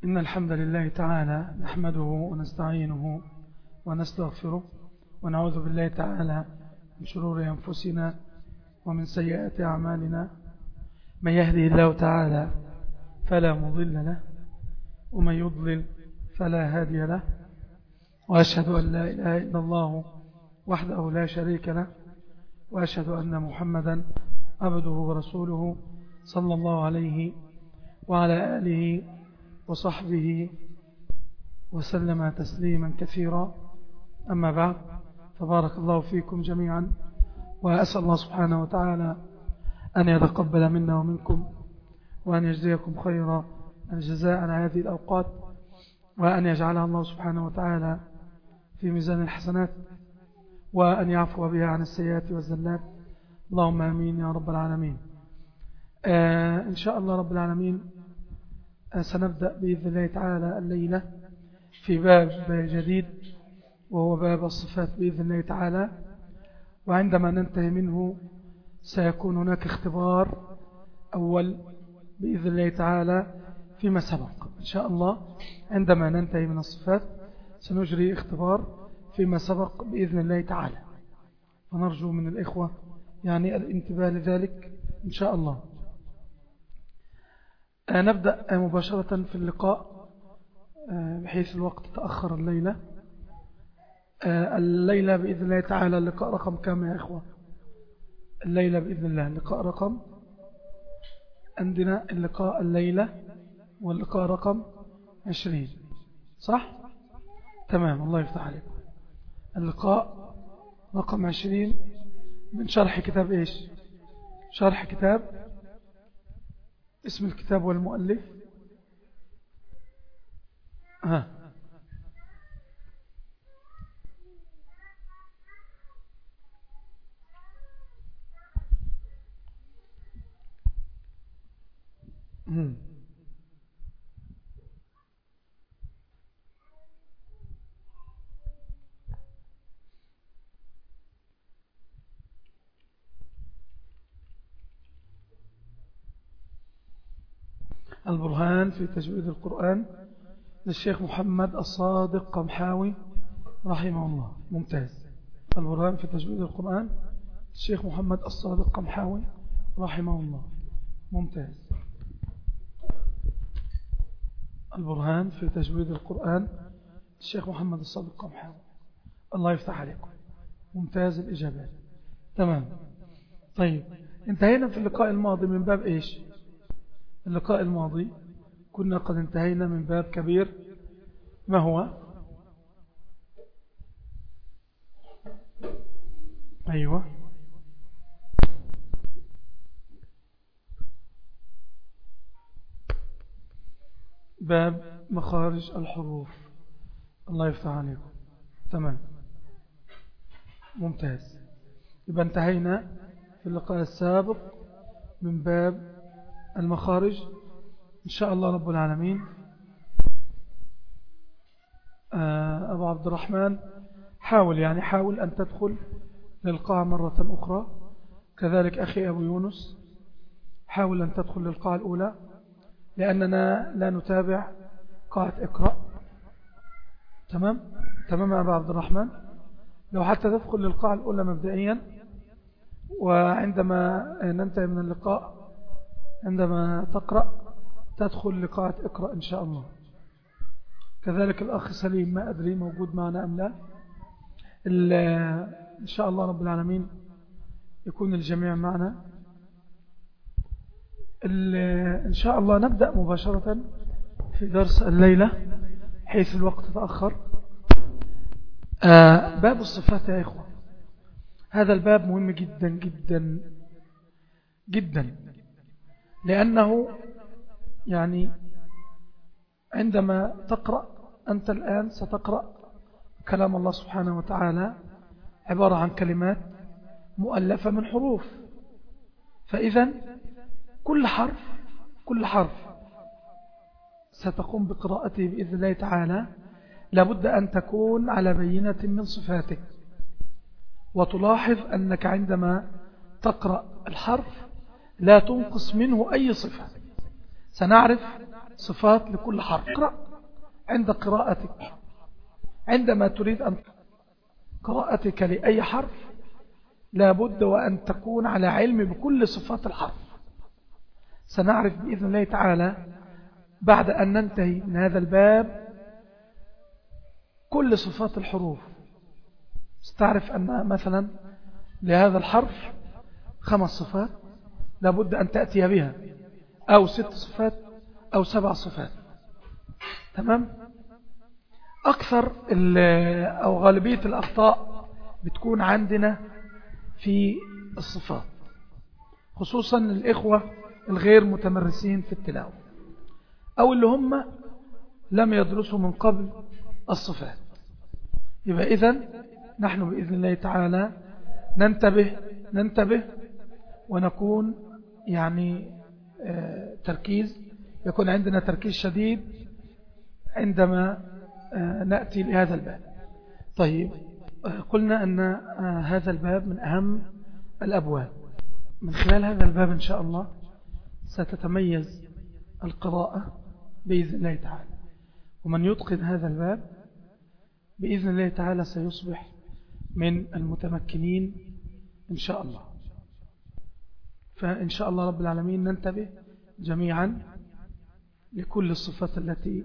إن الحمد لله تعالى نحمده ونستعينه ونستغفره ونعوذ بالله تعالى من شرور أنفسنا ومن سيئات أعمالنا من يهدي الله تعالى فلا مضل له ومن يضلل فلا هادي له وأشهد أن لا إله إلا الله وحده لا شريك له وأشهد أن محمدا عبده ورسوله صلى الله عليه وعلى آله وصحبه وسلم تسليما كثيرا أما بعد فبارك الله فيكم جميعا وأسأل الله سبحانه وتعالى أن يتقبل منا ومنكم وأن يجزيكم خيرا الجزاء على هذه الأوقات وأن يجعلها الله سبحانه وتعالى في ميزان الحسنات وأن يعفو بها عن السيئات والزلات اللهم أمين يا رب العالمين آه إن شاء الله رب العالمين آه سنبدأ بإذن الله تعالى الليلة في باب جديد وهو باب الصفات بإذن الله تعالى وعندما ننتهي منه سيكون هناك اختبار أول بإذن الله تعالى فيما سبق إن شاء الله عندما ننتهي من الصفات سنجري اختبار فيما سبق بإذن الله تعالى ونرجو من الإخوة يعني الانتباه لذلك إن شاء الله نبدأ مباشرة في اللقاء بحيث الوقت تأخر الليلة الليلة بإذن الله تعالى اللقاء رقم كام يا إخوة الليلة بإذن الله اللقاء رقم عندنا اللقاء الليلة واللقاء رقم عشرين صح تمام الله يفتح عليكم اللقاء رقم عشرين من شرح كتاب إيش شرح كتاب اسم الكتاب والمؤلف ها مم. البرهان في تجويد القرآن للشيخ محمد الصادق قمحاوي رحمه الله ممتاز البرهان في تجويد القرآن الشيخ محمد الصادق قمحاوي رحمه الله ممتاز البرهان في تجويد القرآن الشيخ محمد الصادق قمحاوي الله يفتح عليكم ممتاز الإجابات تمام طيب انتهينا في اللقاء الماضي من باب إيش اللقاء الماضي كنا قد انتهينا من باب كبير ما هو أيوة باب مخارج الحروف الله يفتح عليكم تمام ممتاز يبقى انتهينا في اللقاء السابق من باب المخارج إن شاء الله رب العالمين أبو عبد الرحمن حاول يعني حاول أن تدخل للقاعة مرة أخرى كذلك أخي أبو يونس حاول أن تدخل للقاعة الأولى لأننا لا نتابع قاعة اقرأ تمام تمام يا أبو عبد الرحمن لو حتى تدخل للقاعة الأولى مبدئيا وعندما ننتهي من اللقاء عندما تقرأ تدخل لقاعة اقرأ إن شاء الله كذلك الأخ سليم ما أدري موجود معنا أم لا إن شاء الله رب العالمين يكون الجميع معنا إن شاء الله نبدأ مباشرة في درس الليلة حيث الوقت تأخر باب الصفات يا إخوة هذا الباب مهم جدا جدا جدا لأنه يعني عندما تقرأ أنت الآن ستقرأ كلام الله سبحانه وتعالى عبارة عن كلمات مؤلفة من حروف فإذا كل حرف كل حرف ستقوم بقراءته بإذن الله تعالى لابد أن تكون على بينة من صفاته وتلاحظ أنك عندما تقرأ الحرف لا تنقص منه أي صفة سنعرف صفات لكل حرف اقرأ عند قراءتك عندما تريد أن قراءتك لأي حرف لابد وأن تكون على علم بكل صفات الحرف سنعرف بإذن الله تعالى بعد أن ننتهي من هذا الباب كل صفات الحروف ستعرف أن مثلا لهذا الحرف خمس صفات لابد أن تأتي بها أو ست صفات أو سبع صفات تمام أكثر أو غالبية الأخطاء بتكون عندنا في الصفات خصوصا الإخوة الغير متمرسين في التلاوة أو اللي هم لم يدرسوا من قبل الصفات يبقى إذن نحن بإذن الله تعالى ننتبه ننتبه ونكون يعني آه، تركيز يكون عندنا تركيز شديد عندما آه، نأتي لهذا الباب طيب آه، قلنا أن هذا الباب من أهم الأبواب من خلال هذا الباب إن شاء الله ستتميز القراءة بإذن الله تعالى ومن يتقن هذا الباب بإذن الله تعالى سيصبح من المتمكنين إن شاء الله فإن شاء الله رب العالمين ننتبه جميعا لكل الصفات التي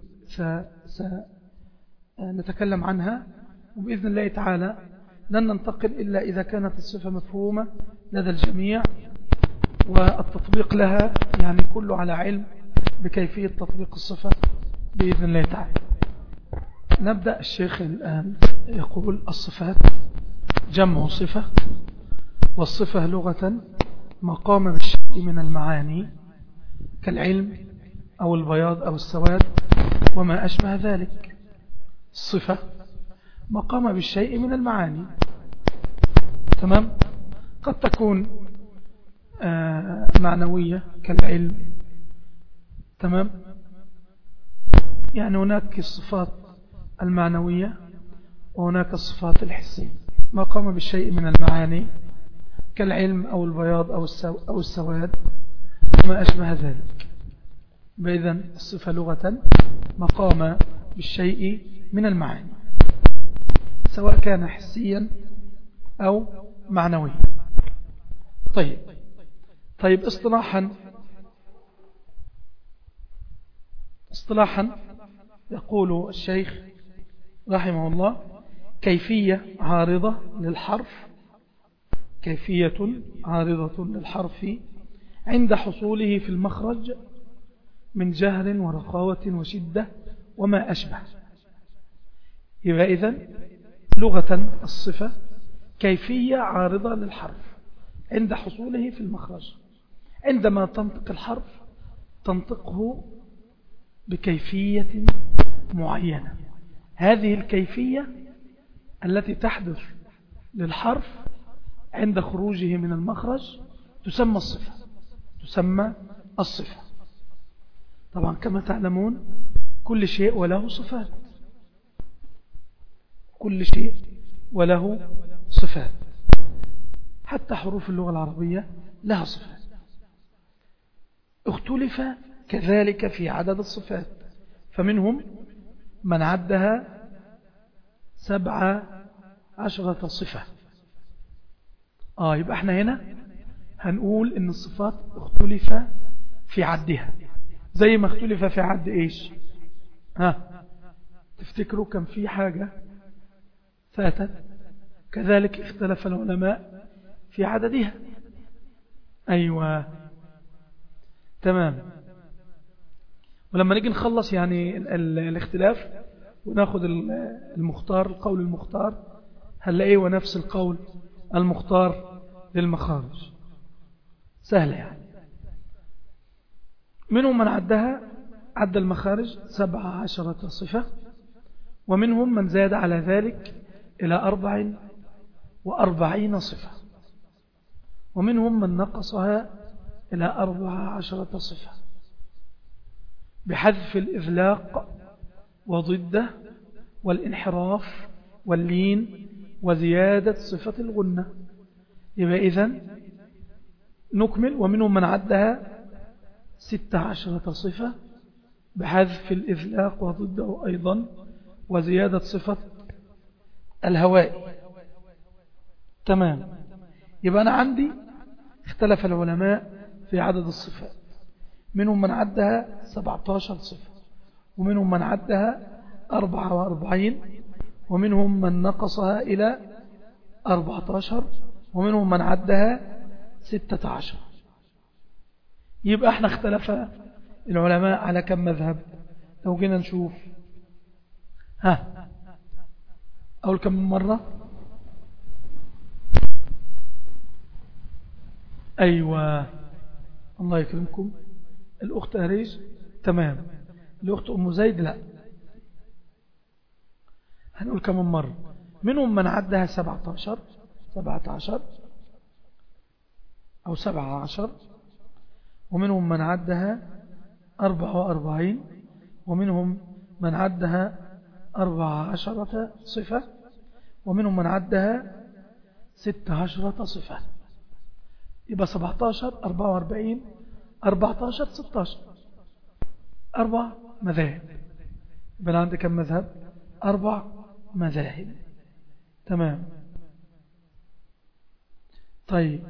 سنتكلم عنها وبإذن الله تعالى لن ننتقل إلا إذا كانت الصفة مفهومة لدى الجميع والتطبيق لها يعني كله على علم بكيفية تطبيق الصفة بإذن الله تعالى نبدأ الشيخ الآن يقول الصفات جمع صفة والصفة لغة مقام بالشيء من المعاني كالعلم أو البياض أو السواد وما أشبه ذلك الصفة مقام بالشيء من المعاني تمام قد تكون آه، معنوية كالعلم تمام يعني هناك الصفات المعنوية وهناك الصفات الحسية ما قام بالشيء من المعاني كالعلم أو البياض أو, السو أو السواد وما أشبه ذلك بإذن الصفة لغة ما قام بالشيء من المعاني سواء كان حسيا أو معنويا طيب طيب اصطلاحا اصطلاحا يقول الشيخ رحمه الله كيفية عارضة للحرف كيفية عارضة للحرف عند حصوله في المخرج من جهر ورخاوة وشدة وما أشبه يبقى إذن لغة الصفة كيفية عارضة للحرف عند حصوله في المخرج عندما تنطق الحرف تنطقه بكيفية معينة هذه الكيفية التي تحدث للحرف عند خروجه من المخرج تسمى الصفة تسمى الصفة طبعا كما تعلمون كل شيء وله صفات كل شيء وله صفات حتى حروف اللغة العربية لها صفات اختلف كذلك في عدد الصفات فمنهم من عدها سبع عشرة صفة آه يبقى احنا هنا هنقول ان الصفات اختلف في عدها زي ما اختلف في عد ايش ها تفتكروا كان في حاجة فاتت كذلك اختلف العلماء في عددها أيوة تمام ولما نيجي نخلص يعني الاختلاف وناخد المختار القول المختار هنلاقيه ونفس القول المختار للمخارج سهلة يعني منهم من عدها عد المخارج سبع عشرة صفة ومنهم من زاد على ذلك إلى أربع وأربعين صفة ومنهم من نقصها إلى أربع عشرة صفة بحذف الإذلاق وضده والانحراف واللين وزيادة صفة الغنة يبقى إذن نكمل ومنهم من عدها ستة عشرة صفة بحذف الإذلاق وضده أيضا وزيادة صفة الهواء تمام يبقى أنا عندي اختلف العلماء في عدد الصفات منهم من عدها 17 صفة ومنهم من عدها 44 ومنهم من نقصها إلى 14 ومنهم من عدها 16 يبقى احنا اختلف العلماء على كم مذهب لو جينا نشوف ها أول كم مرة أيوة الله يكرمكم الأخت أريج تمام الأخت أم زيد لا هنقول كم مرة منهم من عدها 17 17 أو 17 ومنهم من عدها 44 ومنهم من عدها 14 صفة ومنهم من عدها 16 صفة يبقى 17 44 14 16 أربع مذاهب يبقى عندك كم مذهب أربع مذاهب تمام طيب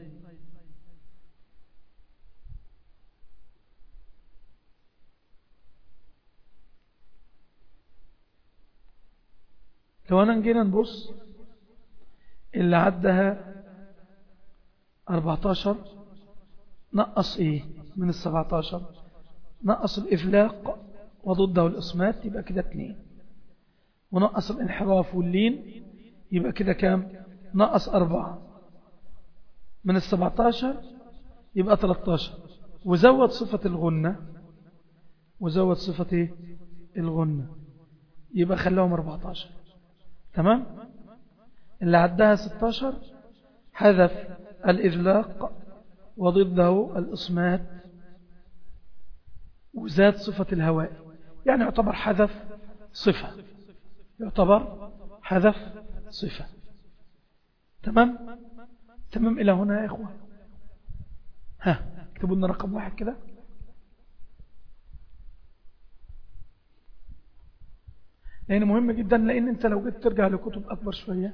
لو أنا جينا نبص اللي عدها 14 نقص إيه من ال 17 نقص الإفلاق وضده الإصمات يبقى كده اتنين ونقص الانحراف واللين يبقى كده كام نقص أربعة من ال 17 يبقى 13 وزود صفة الغنة وزود صفة ايه الغنة يبقى خلاهم 14 تمام اللي عدها 16 حذف الإذلاق وضده الإصمات وزاد صفة الهواء يعني يعتبر حذف صفة يعتبر حذف صفة تمام تمام إلى هنا يا إخوة ها اكتبوا لنا رقم واحد كده لأن مهم جدا لأن أنت لو جيت ترجع لكتب أكبر شوية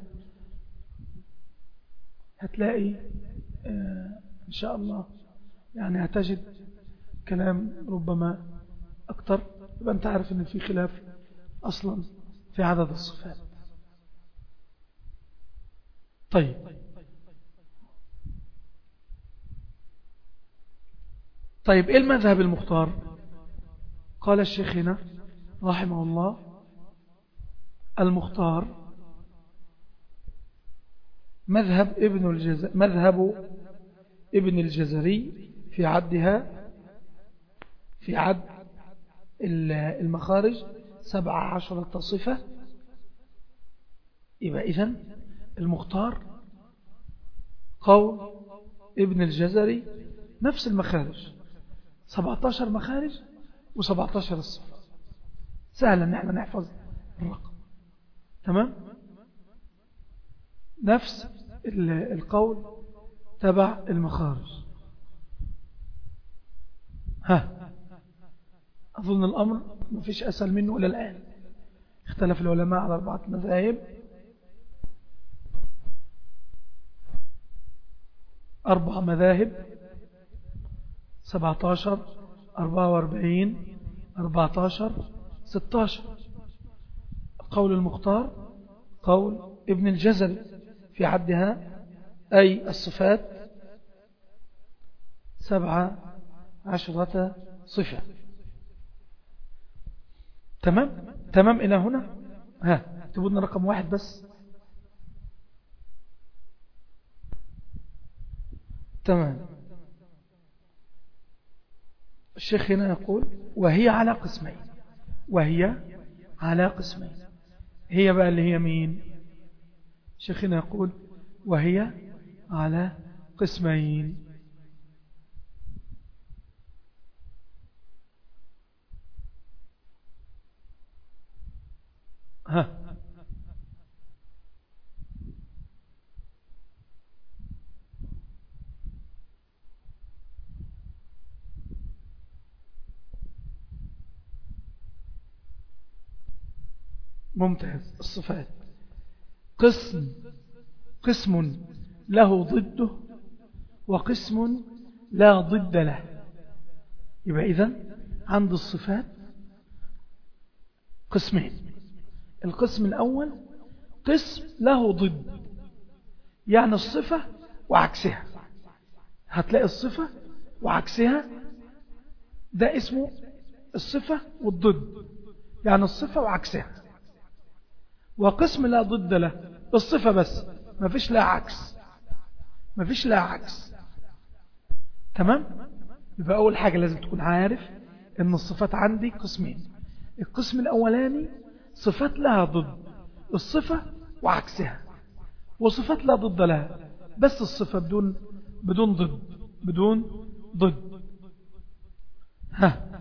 هتلاقي آه إن شاء الله يعني هتجد كلام ربما أكتر يبقى أنت عارف أن في خلاف أصلا في عدد الصفات طيب طيب إيه المذهب المختار قال الشيخ هنا رحمه الله المختار مذهب ابن الجز... مذهب ابن الجزري في عدها في عد المخارج سبع عشرة صفة يبقى إذن المختار قول ابن الجزري نفس المخارج 17 مخارج و17 الصفة سهل ان احنا نحفظ الرقم تمام نفس القول تبع المخارج ها أظن الأمر ما فيش أسهل منه إلى الآن اختلف العلماء على أربعة مذاهب أربع مذاهب سبعة عشر أربعة واربعين أربعة عشر ستة عشر قول المختار قول ابن الجزل في عدها أي الصفات سبعة عشرة صفة تمام تمام إلى هنا ها تبودنا رقم واحد بس تمام الشيخ هنا يقول وهي على قسمين وهي على قسمين هي بقى اللي هي مين الشيخ هنا يقول وهي على قسمين ها ممتاز الصفات قسم قسم له ضده وقسم لا ضد له يبقى إذن عند الصفات قسمين القسم الأول قسم له ضد يعني الصفة وعكسها هتلاقي الصفة وعكسها ده اسمه الصفة والضد يعني الصفة وعكسها وقسم لا ضد له الصفة بس ما فيش لا عكس ما فيش لا عكس تمام يبقى أول حاجة لازم تكون عارف ان الصفات عندي قسمين القسم الأولاني صفات لها ضد الصفة وعكسها وصفات لا ضد لها بس الصفة بدون بدون ضد بدون ضد ها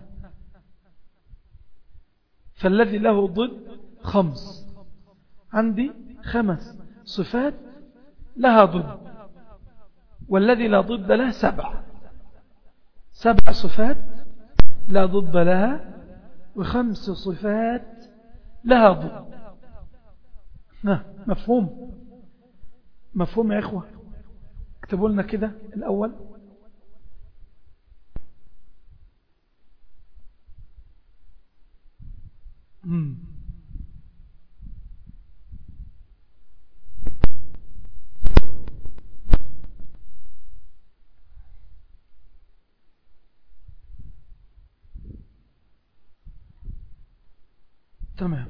فالذي له ضد خمس عندي خمس صفات لها ضد والذي لا ضد له سبع سبع صفات لا ضد لها وخمس صفات لها ضد مفهوم مفهوم يا إخوة اكتبوا لنا كده الأول مم. تمام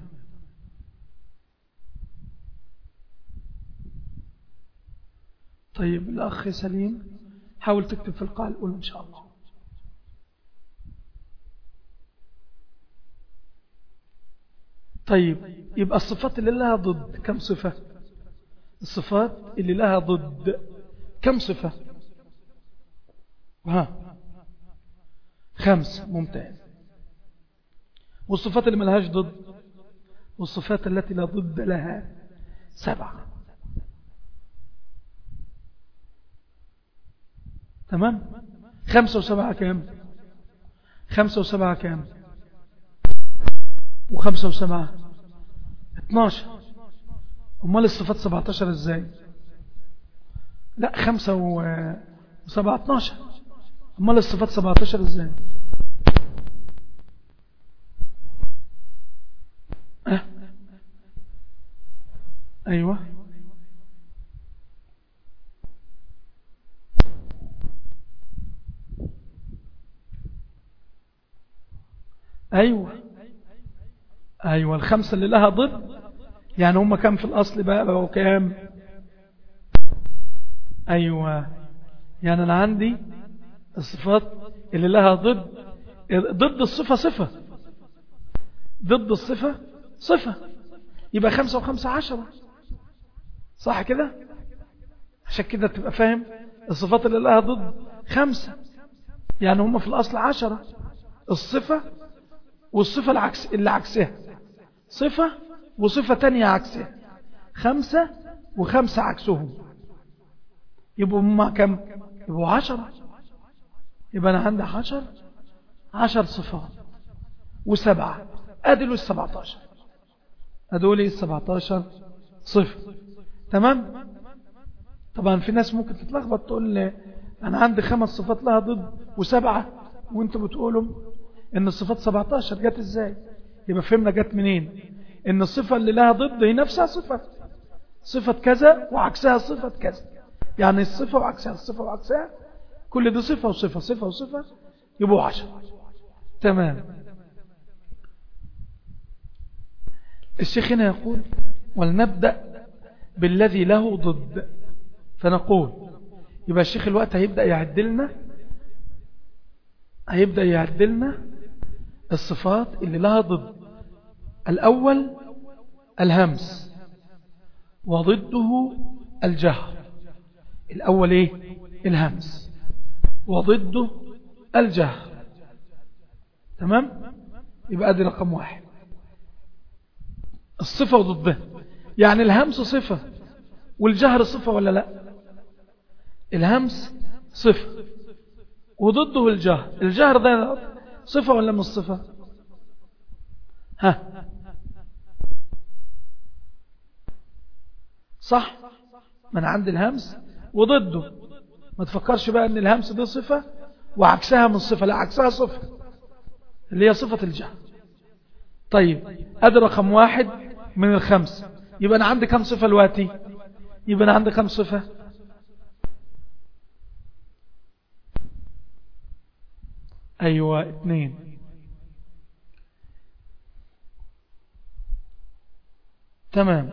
طيب الأخ سليم حاول تكتب في القاع الأولى إن شاء الله طيب يبقى الصفات اللي لها ضد كم صفة الصفات اللي لها ضد كم صفة ها خمس ممتاز والصفات اللي ملهاش ضد والصفات التي لا ضد لها سبعة تمام خمسة وسبعة كام خمسة وسبعة كام وخمسة وسبعة اتناشر امال الصفات سبعتاشر ازاي لا خمسة وسبعة اتناشر امال الصفات سبعتاشر ازاي أه؟ ايوه ايوه ايوه الخمسة اللي لها ضد يعني هم كام في الاصل بقى بقوا كام ايوه يعني انا عندي الصفات اللي لها ضد ضد الصفة صفة ضد الصفة صفة يبقى خمسة وخمسة عشرة صح كده عشان كده تبقى فاهم الصفات اللي لها ضد خمسة يعني هم في الأصل عشرة الصفة والصفة العكس اللي عكسها صفة وصفة تانية عكسها خمسة وخمسة عكسهم يبقوا هم كم يبقوا عشرة يبقى أنا عندي عشر عشر صفات وسبعة أدلوا السبعتاشر أدولي السبعتاشر صفر تمام طبعا في ناس ممكن تتلخبط تقول لي أنا عندي خمس صفات لها ضد وسبعة وانتوا بتقولوا ان الصفات 17 جت ازاي يبقى فهمنا جت منين ان الصفة اللي لها ضد هي نفسها صفة صفة كذا وعكسها صفة كذا يعني الصفة وعكسها الصفة وعكسها كل دي صفة وصفة صفة وصفة يبقوا عشر تمام الشيخ هنا يقول ولنبدأ بالذي له ضد فنقول يبقى الشيخ الوقت هيبدأ يعدلنا هيبدأ يعدلنا الصفات اللي لها ضد الأول الهمس وضده الجهر الأول إيه الهمس وضده الجهر تمام يبقى دي رقم واحد الصفة وضدها يعني الهمس صفة والجهر صفة ولا لا الهمس صفة وضده الجهر الجهر ده صفة ولا مش صفة ها صح ما أنا عندي الهمس وضده ما تفكرش بقى أن الهمس دي صفة وعكسها من صفة لا عكسها صفة اللي هي صفة الجهل طيب أدي رقم واحد من الخمس يبقى أنا عندي كم صفة الواتي يبقى أنا عندي كم صفة أيوة اثنين تمام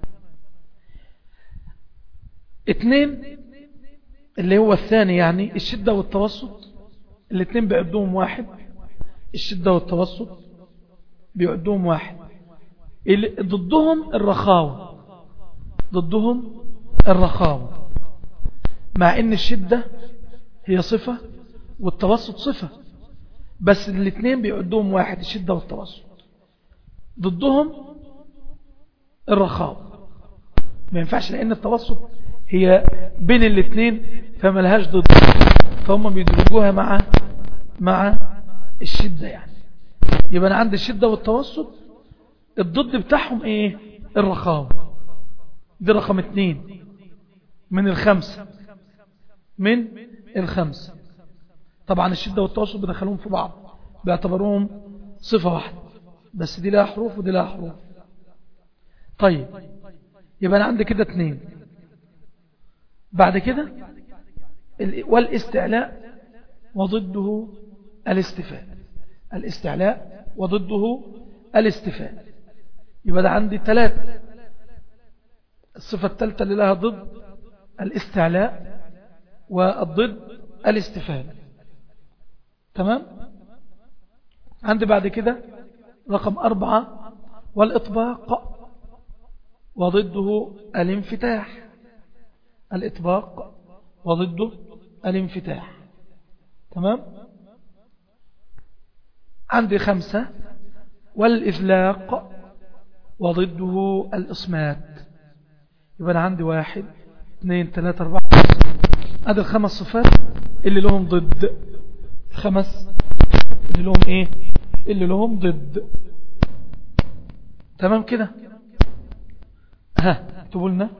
اثنين اللي هو الثاني يعني الشدة والتوسط الاثنين بيعدوهم واحد الشدة والتوسط بيعدوهم واحد ضدهم الرخاوة ضدهم الرخاوة مع ان الشدة هي صفة والتوسط صفة بس الاثنين بيعدوهم واحد الشدة والتوسط ضدهم الرخاوة ما ينفعش لان التوسط هي بين الاثنين فما لهاش ضد فهم بيدرجوها مع مع الشدة يعني يبقى انا عندي الشدة والتوسط الضد بتاعهم ايه الرخاوة دي رقم اتنين من الخمسة من الخمسة طبعا الشدة والتوسط بدخلهم في بعض بيعتبروهم صفة واحدة بس دي لها حروف ودي لها حروف طيب يبقى أنا عندي كده اتنين بعد كده والاستعلاء وضده الاستفاء الاستعلاء وضده الاستفاء يبقى ده عندي ثلاثة الصفة الثالثة اللي لها ضد الاستعلاء والضد الاستفاء تمام عندي بعد كده رقم أربعة والإطباق وضده الانفتاح الإطباق وضده الانفتاح تمام عندي خمسة والإذلاق وضده الإصمات يبقى أنا عندي واحد اثنين ثلاثة أربعة هذه الخمس صفات اللي لهم ضد الخمس اللي لهم ايه اللي لهم ضد تمام كده ها اكتبوا لنا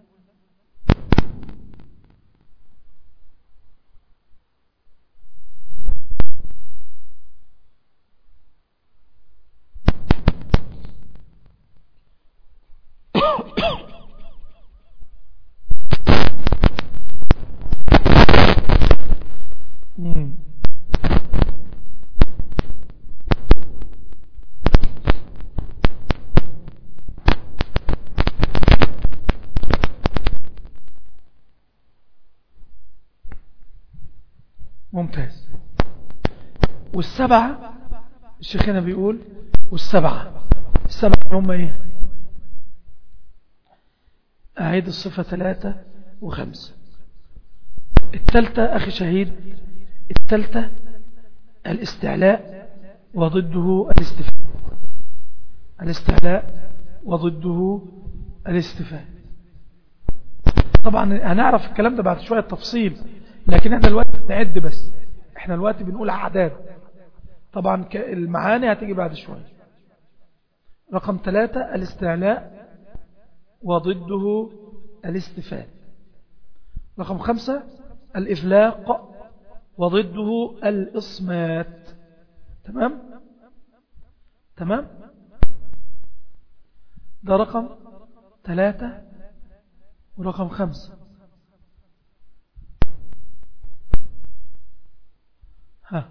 ممتاز والسبعة الشيخ هنا بيقول والسبعة السبعة هم ايه أعيد الصفة ثلاثة وخمسة الثالثة أخي شهيد الثالثة الاستعلاء وضده الاستفاء الاستعلاء وضده الاستفاء طبعا هنعرف الكلام ده بعد شوية تفصيل لكن احنا الوقت نعد بس احنا الوقت بنقول اعداد طبعا المعاني هتيجي بعد شوية رقم ثلاثة الاستعلاء وضده الاستفاء رقم خمسة الإفلاق وضده الإصمات تمام تمام ده رقم ثلاثة ورقم خمسة ها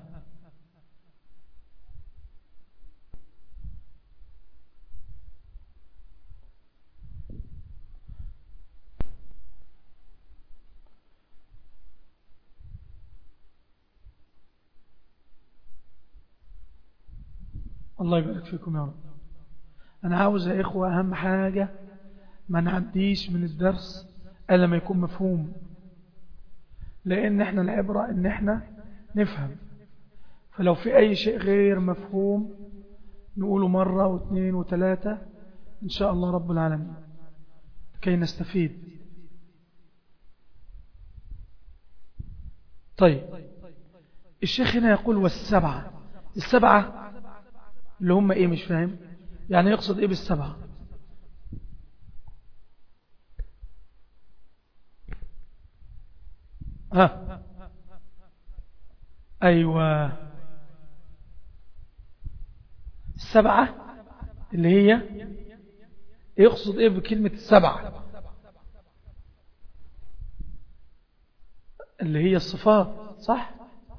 الله يبارك فيكم يا رب أنا عاوز يا إخوة أهم حاجة ما نعديش من الدرس ألا ما يكون مفهوم لأن إحنا العبرة إن إحنا نفهم فلو في أي شيء غير مفهوم نقوله مرة واثنين وثلاثة إن شاء الله رب العالمين كي نستفيد طيب الشيخ هنا يقول والسبعة السبعة اللي هم ايه مش فاهم يعني يقصد ايه بالسبعة ها أيوة السبعة اللي هي يقصد ايه بكلمة السبعة اللي هي الصفات صح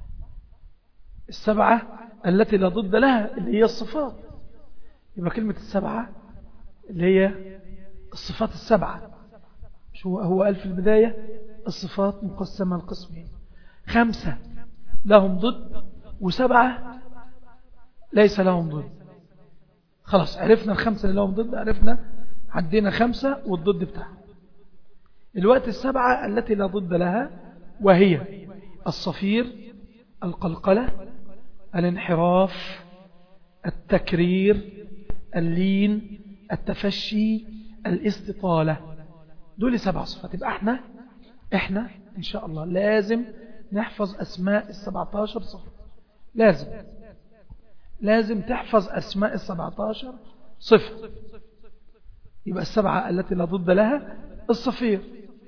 السبعة التي لا ضد لها اللي هي الصفات يبقى كلمة السبعة اللي هي الصفات السبعة شو هو قال في البداية الصفات مقسمة القسمين خمسة لهم ضد وسبعة ليس لهم ضد خلاص عرفنا الخمسة اللي لهم ضد عرفنا عدينا خمسة والضد بتاعها الوقت السبعة التي لا ضد لها وهي الصفير القلقلة الانحراف التكرير اللين التفشي الاستطالة دول سبع صفات يبقى احنا احنا ان شاء الله لازم نحفظ اسماء السبعتاشر صفة لازم لازم تحفظ اسماء السبعتاشر صفة يبقى السبعة التي لا ضد لها الصفير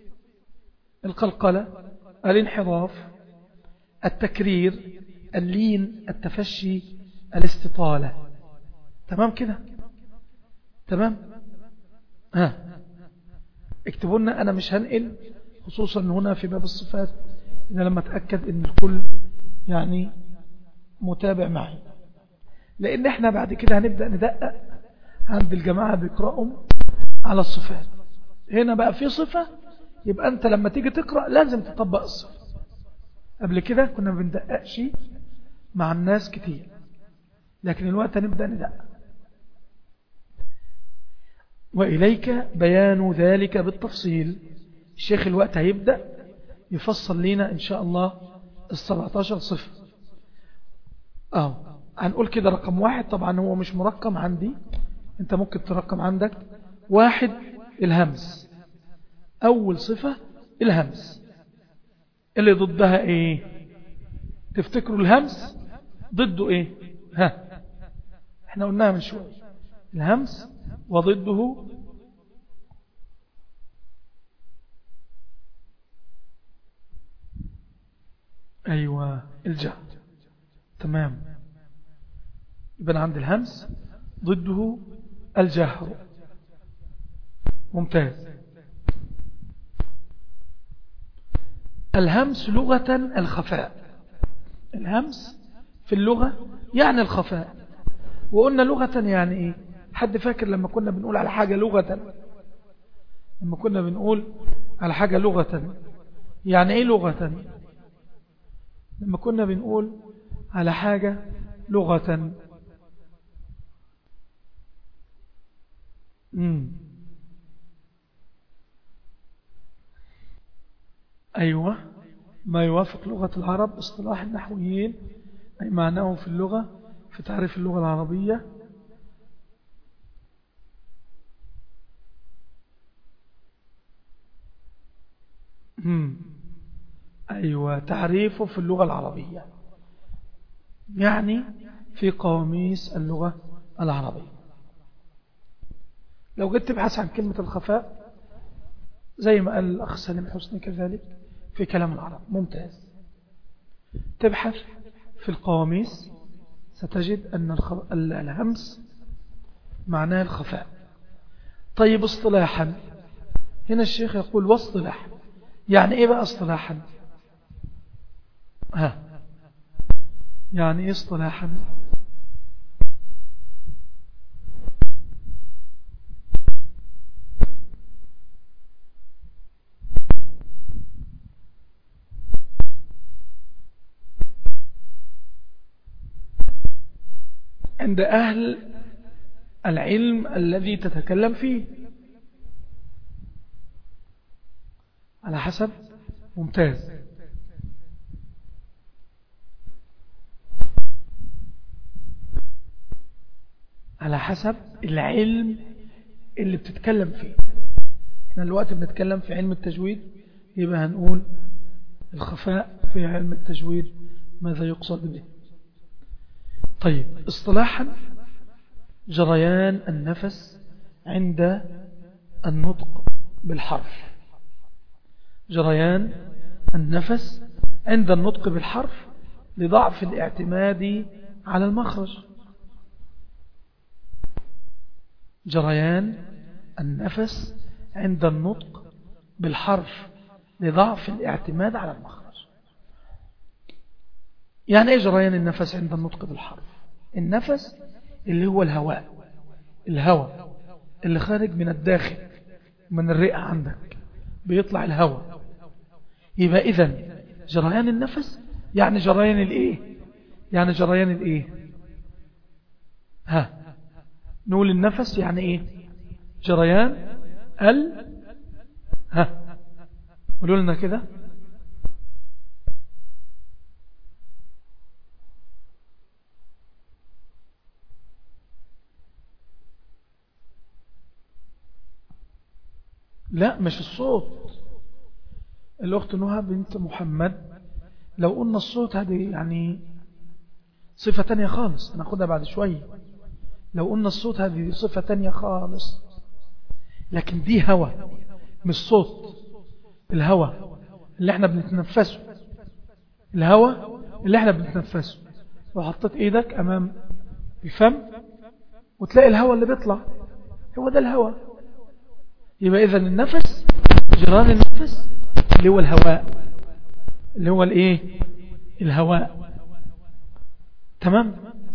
القلقلة الانحراف التكرير اللين التفشي الاستطالة تمام كده تمام ها اكتبوا لنا انا مش هنقل خصوصا هنا في باب الصفات إن لما اتأكد ان الكل يعني متابع معي لان احنا بعد كده هنبدأ ندقق عند الجماعة بيقرأهم على الصفات هنا بقى في صفة يبقى انت لما تيجي تقرأ لازم تطبق الصفة قبل كده كنا بندققش مع الناس كتير لكن الوقت هنبدأ ندقق وإليك بيان ذلك بالتفصيل الشيخ الوقت هيبدأ يفصل لنا إن شاء الله السبعتاشر صفر أهو هنقول كده رقم واحد طبعا هو مش مرقم عندي انت ممكن ترقم عندك واحد الهمس أول صفة الهمس اللي ضدها ايه تفتكروا الهمس ضده ايه ها احنا قلناها من شوية الهمس وضده أيوة الجهر تمام يبقى عند الهمس ضده الجهر ممتاز الهمس لغة الخفاء الهمس في اللغة يعني الخفاء وقلنا لغة يعني ايه حد فاكر لما كنا بنقول على حاجة لغة لما كنا بنقول على حاجة لغة يعني ايه لغة لما كنا بنقول على حاجة لغة مم. أيوة ما يوافق لغة العرب اصطلاح النحويين أي معناه في اللغة في تعريف اللغة العربية مم. أيوة تعريفه في اللغة العربية يعني في قواميس اللغة العربية لو جيت تبحث عن كلمة الخفاء زي ما قال الأخ سليم حسني كذلك في كلام العرب ممتاز تبحث في القواميس ستجد أن الهمس معناه الخفاء طيب اصطلاحا هنا الشيخ يقول واصطلاح يعني ايه بقى اصطلاحا ها يعني ايه اصطلاحا عند أهل العلم الذي تتكلم فيه على حسب ممتاز على حسب العلم اللي بتتكلم فيه احنا الوقت بنتكلم في علم التجويد يبقى هنقول الخفاء في علم التجويد ماذا يقصد به طيب اصطلاحا جريان النفس عند النطق بالحرف جريان النفس عند النطق بالحرف لضعف الاعتماد على المخرج جريان النفس عند النطق بالحرف لضعف الاعتماد على المخرج يعني ايه جريان النفس عند النطق بالحرف النفس اللي هو الهواء الهواء اللي خارج من الداخل من الرئة عندك بيطلع الهواء يبقى إذن جريان النفس يعني جريان الايه يعني جريان الايه ها نقول النفس يعني ايه جريان ال ها قولوا لنا كده لا مش الصوت الأخت نهى بنت محمد لو قلنا الصوت هذه يعني صفة تانية خالص ناخدها بعد شوية لو قلنا الصوت هذه صفة تانية خالص لكن دي هوا مش صوت الهوا اللي احنا بنتنفسه الهوا اللي احنا بنتنفسه لو حطيت ايدك امام الفم وتلاقي الهوا اللي بيطلع هو ده الهوا يبقى اذا النفس جران النفس اللي هو الهواء اللي هو الايه الهواء تمام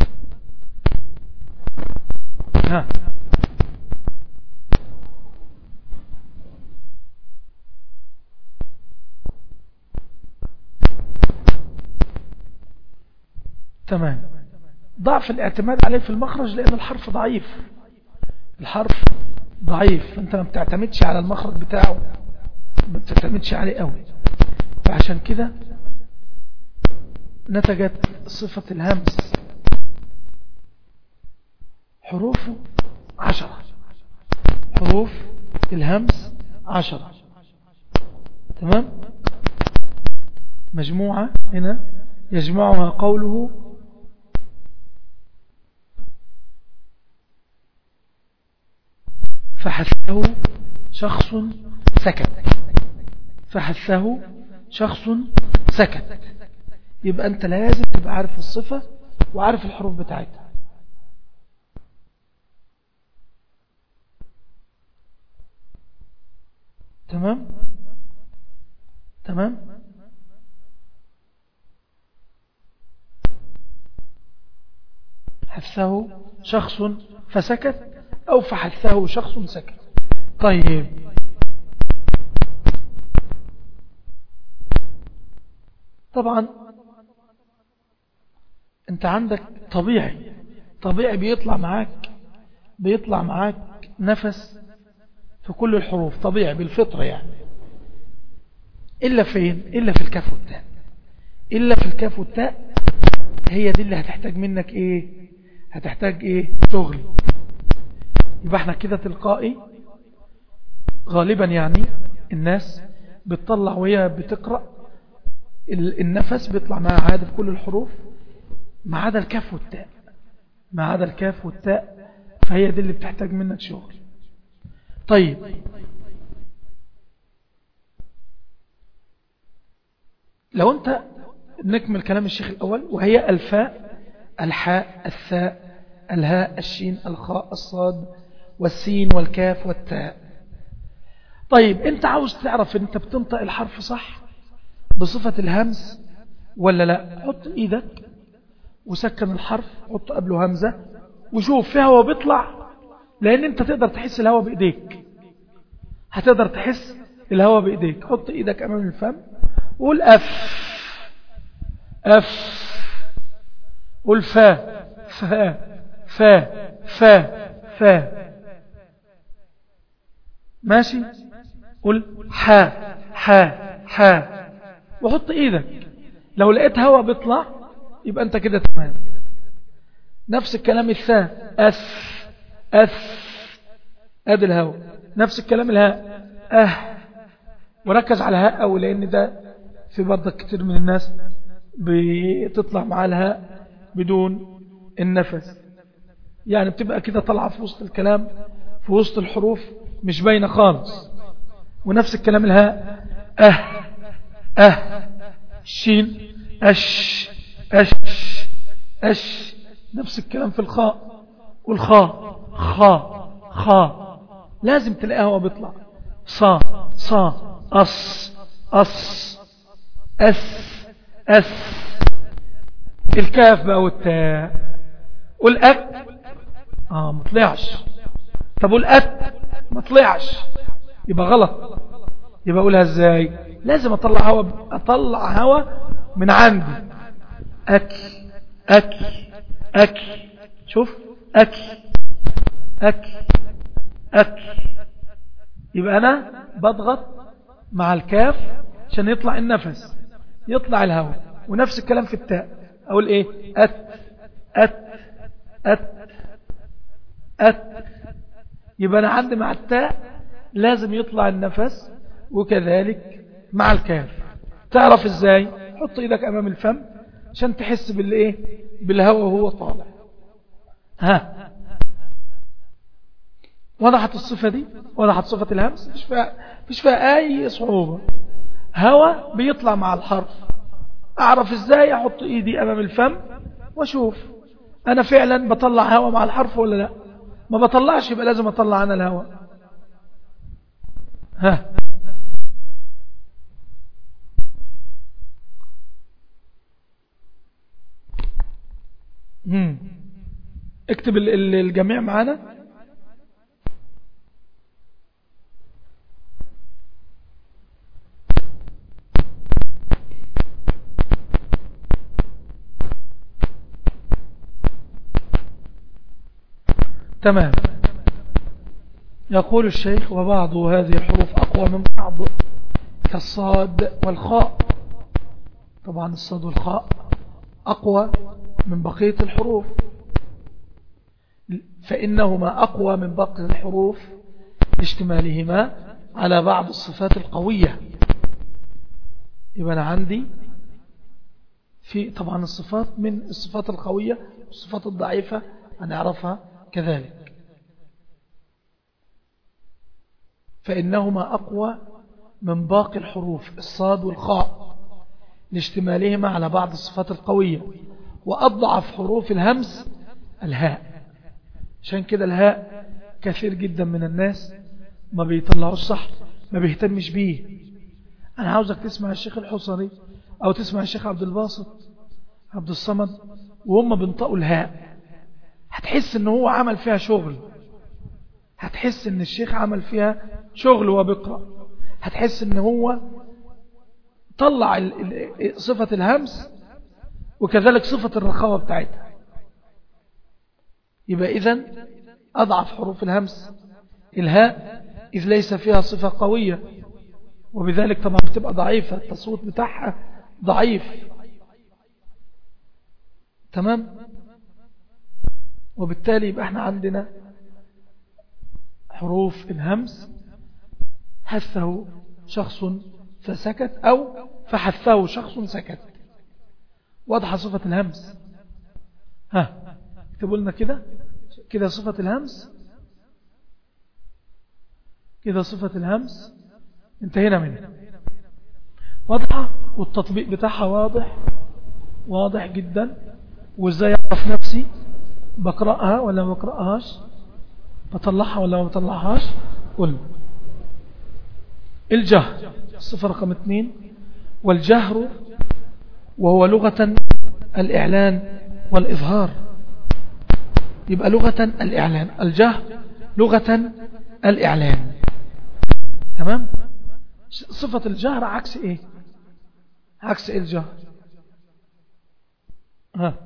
ها تمام ضعف الاعتماد عليه في المخرج لأن الحرف ضعيف الحرف ضعيف فانت ما بتعتمدش على المخرج بتاعه ما بتعتمدش عليه قوي فعشان كده نتجت صفة الهمس حروفه عشرة حروف الهمس عشرة تمام مجموعة هنا يجمعها قوله فحثه شخص سكت فحثه شخص سكت يبقى أنت لازم تبقى عارف الصفة وعارف الحروف بتاعتها تمام تمام حثه شخص فسكت أو فحثه شخص سكت طيب طبعا انت عندك طبيعي طبيعي بيطلع معاك بيطلع معاك نفس في كل الحروف طبيعي بالفطرة يعني إلا فين إلا في الكاف والتاء إلا في الكاف والتاء هي دي اللي هتحتاج منك إيه هتحتاج إيه شغل يبقى احنا كده تلقائي غالبا يعني الناس بتطلع وهي بتقرأ النفس بيطلع معها عادة في كل الحروف ما عدا الكاف والتاء ما عدا الكاف والتاء فهي دي اللي بتحتاج منك شغل طيب لو انت نكمل كلام الشيخ الأول وهي الفاء الحاء الثاء الهاء الشين الخاء الصاد والسين والكاف والتاء طيب انت عاوز تعرف ان انت بتنطق الحرف صح بصفة الهمس ولا لا حط ايدك وسكن الحرف حط قبله همزة وشوف في هوا بيطلع لان انت تقدر تحس الهوا بايديك هتقدر تحس الهوا بايديك حط ايدك امام الفم قول اف اف قول فا فا فا فا فا ماشي قول حا حا حا وحط ايدك لو لقيت هوا بيطلع يبقى انت كده تمام نفس الكلام الثاء أث أث ادي الهوا نفس الكلام الهاء أه وركز على الهاء أو لأن ده في برضك كتير من الناس بتطلع مع الهاء بدون النفس يعني بتبقى كده طالعة في وسط الكلام في وسط الحروف مش باينة خالص ونفس الكلام الهاء أه أه شين أش أش أش نفس الكلام في الخاء والخاء خاء خاء لازم تلاقيها هو بيطلع صا صا أص أص أس أس الكاف بقى والتاء والأك آه ما طلعش طب والأك ما طلعش يبقى غلط يبقى أقولها إزاي لازم أطلع هوا أطلع هوا من عندي أكل أكل أكل شوف أكل أكل أكل يبقى أنا بضغط مع الكاف عشان يطلع النفس يطلع الهواء ونفس الكلام في التاء أقول إيه أت أت أت أت يبقى أنا عندي مع التاء لازم يطلع النفس وكذلك مع الكاف تعرف إزاي حط إيدك أمام الفم عشان تحس بالإيه بالهواء وهو طالع ها وضحت الصفة دي وضحت صفة الهمس مش فيها, مش فيها أي صعوبة هوا بيطلع مع الحرف أعرف إزاي أحط إيدي أمام الفم وأشوف أنا فعلا بطلع هوا مع الحرف ولا لا ما بطلعش يبقى لازم أطلع أنا الهوا ها مم. اكتب الجميع معانا تمام يقول الشيخ وبعض هذه الحروف أقوى من بعض كالصاد والخاء طبعا الصاد والخاء أقوى من بقية الحروف فإنهما أقوى من باقي الحروف لاشتمالهما على بعض الصفات القوية يبقى أنا عندي في طبعا الصفات من الصفات القوية والصفات الضعيفة هنعرفها كذلك فإنهما أقوى من باقي الحروف الصاد والخاء لاشتمالهما على بعض الصفات القوية وأضعف حروف الهمس الهاء عشان كده الهاء كثير جدا من الناس ما بيطلعوش صح ما بيهتمش بيه أنا عاوزك تسمع الشيخ الحصري أو تسمع الشيخ عبد الباسط عبد الصمد وهم بنطقوا الهاء هتحس ان هو عمل فيها شغل هتحس ان الشيخ عمل فيها شغل وبقرأ هتحس ان هو طلع صفة الهمس وكذلك صفة الرخاوة بتاعتها يبقى إذن أضعف حروف الهمس الهاء إذ ليس فيها صفة قوية وبذلك طبعا بتبقى ضعيفة التصوت بتاعها ضعيف تمام وبالتالي يبقى احنا عندنا حروف الهمس حثه شخص فسكت أو فحثه شخص سكت واضحة صفة الهمس ها اكتبوا لنا كده كده صفة الهمس كده صفة الهمس انتهينا منها واضحة والتطبيق بتاعها واضح واضح جدا وازاي اعرف نفسي بقرأها ولا ما بقرأهاش بطلعها ولا ما بطلعهاش قل الجهر الصفة رقم اثنين والجهر وهو لغة الإعلان والإظهار يبقى لغة الإعلان الجهر لغة الإعلان تمام صفة الجهر عكس إيه عكس إيه الجهر ها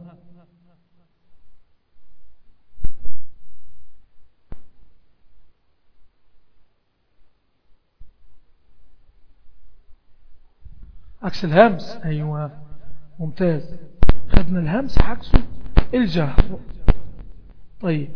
عكس الهمس أيوة ممتاز خدنا الهمس عكسه الجهر طيب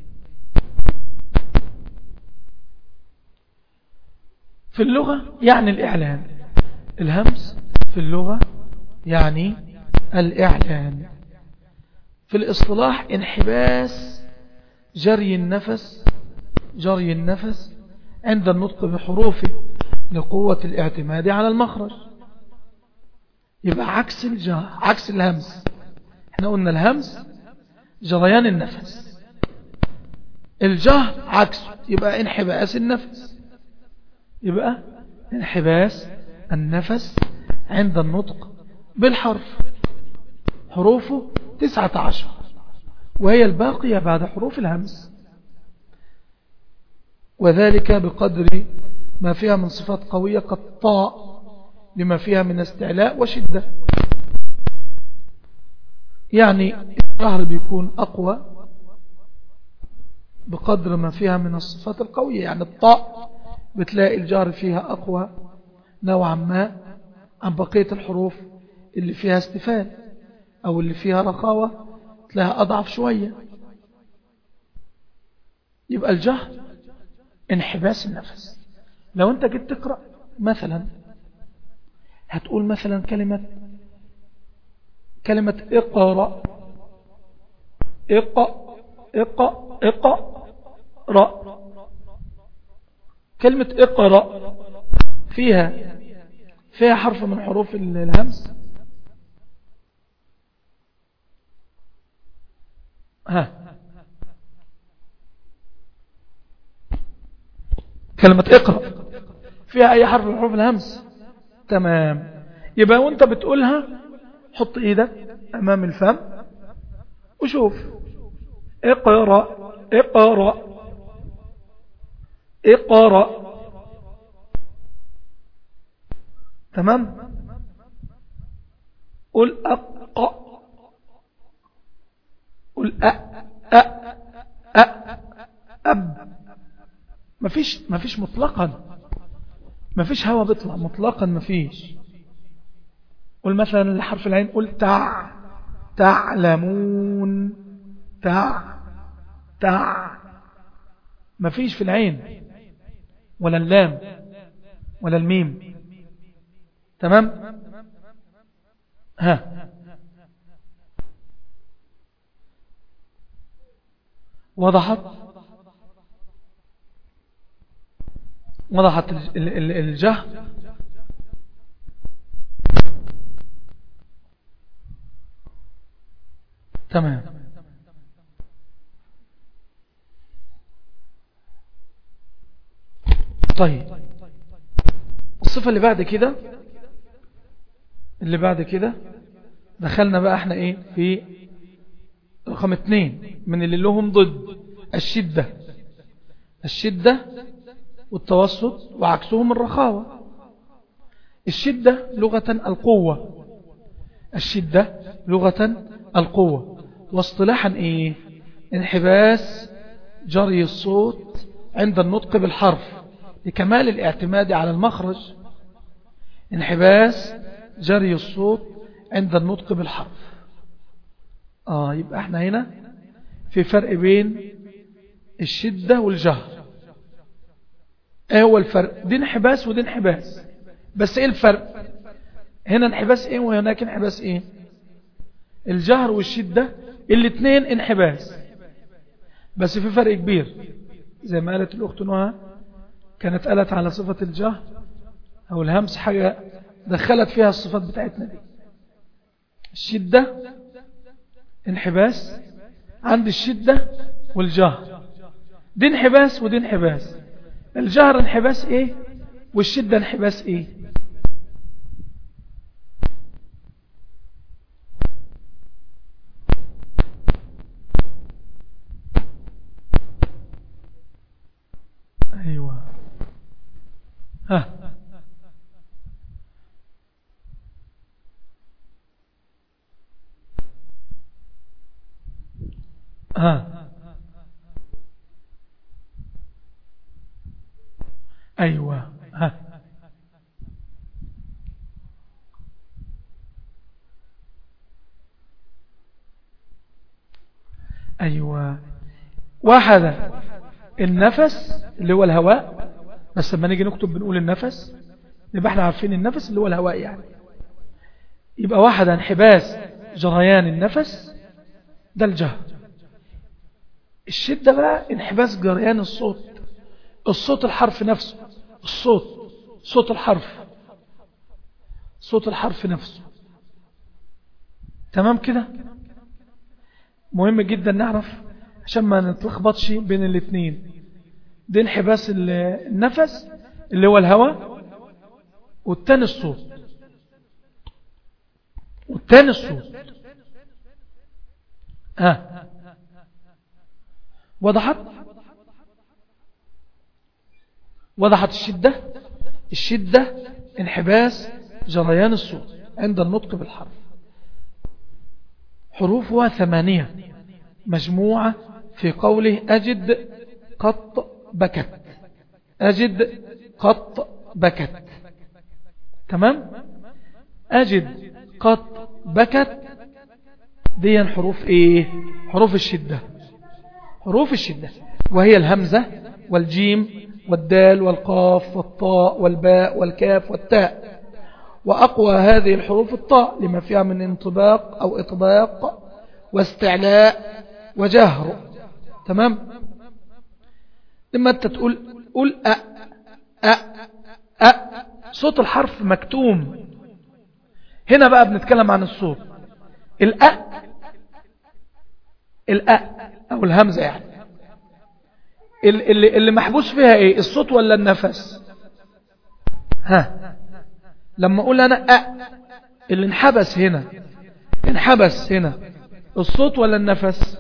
في اللغة يعني الإعلان الهمس في اللغة يعني الإعلان في الاصطلاح انحباس جري النفس جري النفس عند النطق بحروفه لقوة الاعتماد على المخرج يبقى عكس الجهر عكس الهمس احنا قلنا الهمس جريان النفس الجهر عكسه يبقى انحباس النفس يبقى انحباس النفس عند النطق بالحرف حروفه تسعة عشر وهي الباقية بعد حروف الهمس وذلك بقدر ما فيها من صفات قوية كالطاء لما فيها من استعلاء وشدة يعني الظهر بيكون أقوى بقدر ما فيها من الصفات القوية يعني الطاء بتلاقي الجار فيها أقوى نوعا ما عن بقية الحروف اللي فيها استفال أو اللي فيها رخاوة تلاقيها أضعف شوية يبقى الجهر انحباس النفس لو أنت جيت تقرأ مثلا هتقول مثلا كلمة كلمة اقرأ اقرأ اقرأ اقرأ رأ كلمة اقرأ فيها فيها حرف من حروف الهمس ها كلمة اقرأ فيها اي حرف من حروف الهمس تمام يبقى وانت بتقولها حط ايدك امام الفم وشوف اقرأ اقرأ اقرأ تمام قل أق قل أ أ أ أب مفيش مفيش مطلقا مفيش هوا بيطلع مطلقا مفيش قل مثلا لحرف العين قل تع تعلمون تع تع مفيش في العين ولا اللام ولا الميم تمام ها وضحت وضحت الجه تمام طيب الصفة اللي بعد كده اللي بعد كده دخلنا بقى احنا ايه في رقم اتنين من اللي لهم ضد الشدة الشدة والتوسط وعكسهم الرخاوة الشدة لغة القوة الشدة لغة القوة واصطلاحا ايه انحباس جري الصوت عند النطق بالحرف لكمال الاعتماد على المخرج انحباس جري الصوت عند النطق بالحرف آه يبقى احنا هنا في فرق بين الشدة والجهر ايه هو الفرق دي انحباس ودي انحباس بس ايه الفرق هنا انحباس ايه وهناك انحباس ايه الجهر والشدة الاثنين انحباس بس في فرق كبير زي ما قالت الأخت نهى كانت قالت على صفة الجهر أو الهمس حاجة دخلت فيها الصفات بتاعتنا دي الشدة انحباس عند الشدة والجهر دي انحباس ودي انحباس الجهر انحباس ايه والشدة انحباس ايه ايوه ها ها أيوة ها أيوة واحدة النفس اللي هو الهواء بس لما نيجي نكتب بنقول النفس يبقى احنا عارفين النفس اللي هو الهواء يعني يبقى واحدة انحباس جريان النفس ده الجهر الشدة بقى انحباس جريان الصوت الصوت الحرف نفسه الصوت صوت الحرف صوت الحرف نفسه تمام كده مهم جدا نعرف عشان ما نتلخبطش بين الاثنين دي انحباس النفس اللي هو الهواء والتاني الصوت والتاني الصوت ها آه. وضحت وضحت الشدة الشدة انحباس جريان الصوت عند النطق بالحرف حروفها ثمانية مجموعة في قوله أجد قط بكت أجد قط بكت تمام أجد قط بكت دي حروف ايه حروف الشدة حروف الشدة وهي الهمزة والجيم والدال والقاف والطاء والباء والكاف والتاء وأقوى هذه الحروف الطاء لما فيها من انطباق أو إطباق واستعلاء وجهر تمام لما أنت تقول قول أ أ أ صوت الحرف مكتوم هنا بقى بنتكلم عن الصوت الأ الأ أو الهمزة يعني اللي, اللي محبوس فيها ايه الصوت ولا النفس ها لما اقول انا أ اللي انحبس هنا انحبس هنا الصوت ولا النفس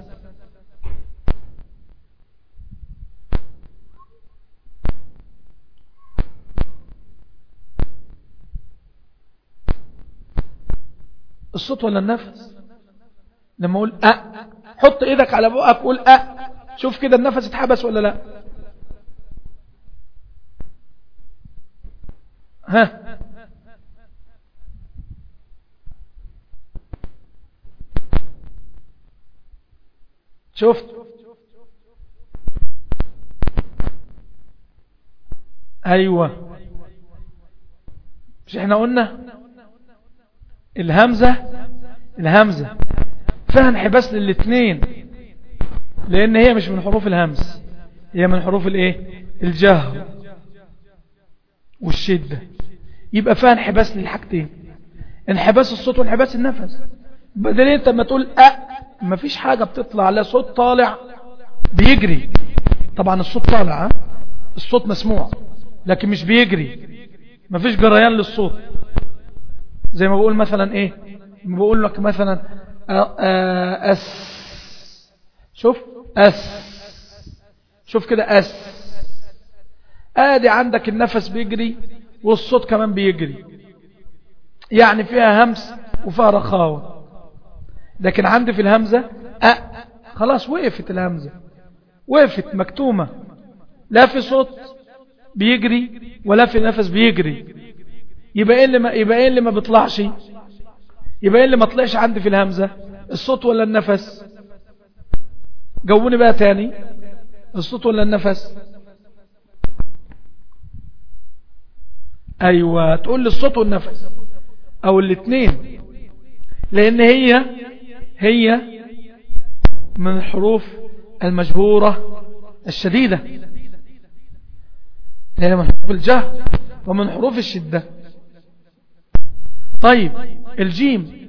الصوت ولا النفس لما اقول أ حط ايدك على بقك قول أ شوف كده النفس اتحبس ولا لا ها شفت ايوه مش احنا قلنا الهمزة الهمزة فيها انحباس للاثنين لان هي مش من حروف الهمز هي من حروف الايه الجهر والشدة يبقى فيها انحباس للحاجتين انحباس الصوت وانحباس النفس بدل انت ما تقول أ مفيش حاجة بتطلع لا صوت طالع بيجري طبعا الصوت طالع الصوت مسموع لكن مش بيجري مفيش جريان للصوت زي ما بقول مثلا ايه بقول لك مثلا أس شوف أس شوف كده أس ادي عندك النفس بيجري والصوت كمان بيجري يعني فيها همس وفيها رخاوة لكن عندي في الهمزة أ خلاص وقفت الهمزة وقفت مكتومة لا في صوت بيجري ولا في نفس بيجري يبقى ايه اللي ما يبقى ايه اللي ما بيطلعش يبقى ايه اللي ما طلعش عندي في الهمزة الصوت ولا النفس جاوبوني بقى تاني الصوت ولا النفس ايوه تقول لي الصوت والنفس او الاثنين لان هي هي من الحروف المجهورة الشديدة هي من حروف الجهر ومن حروف الشدة طيب الجيم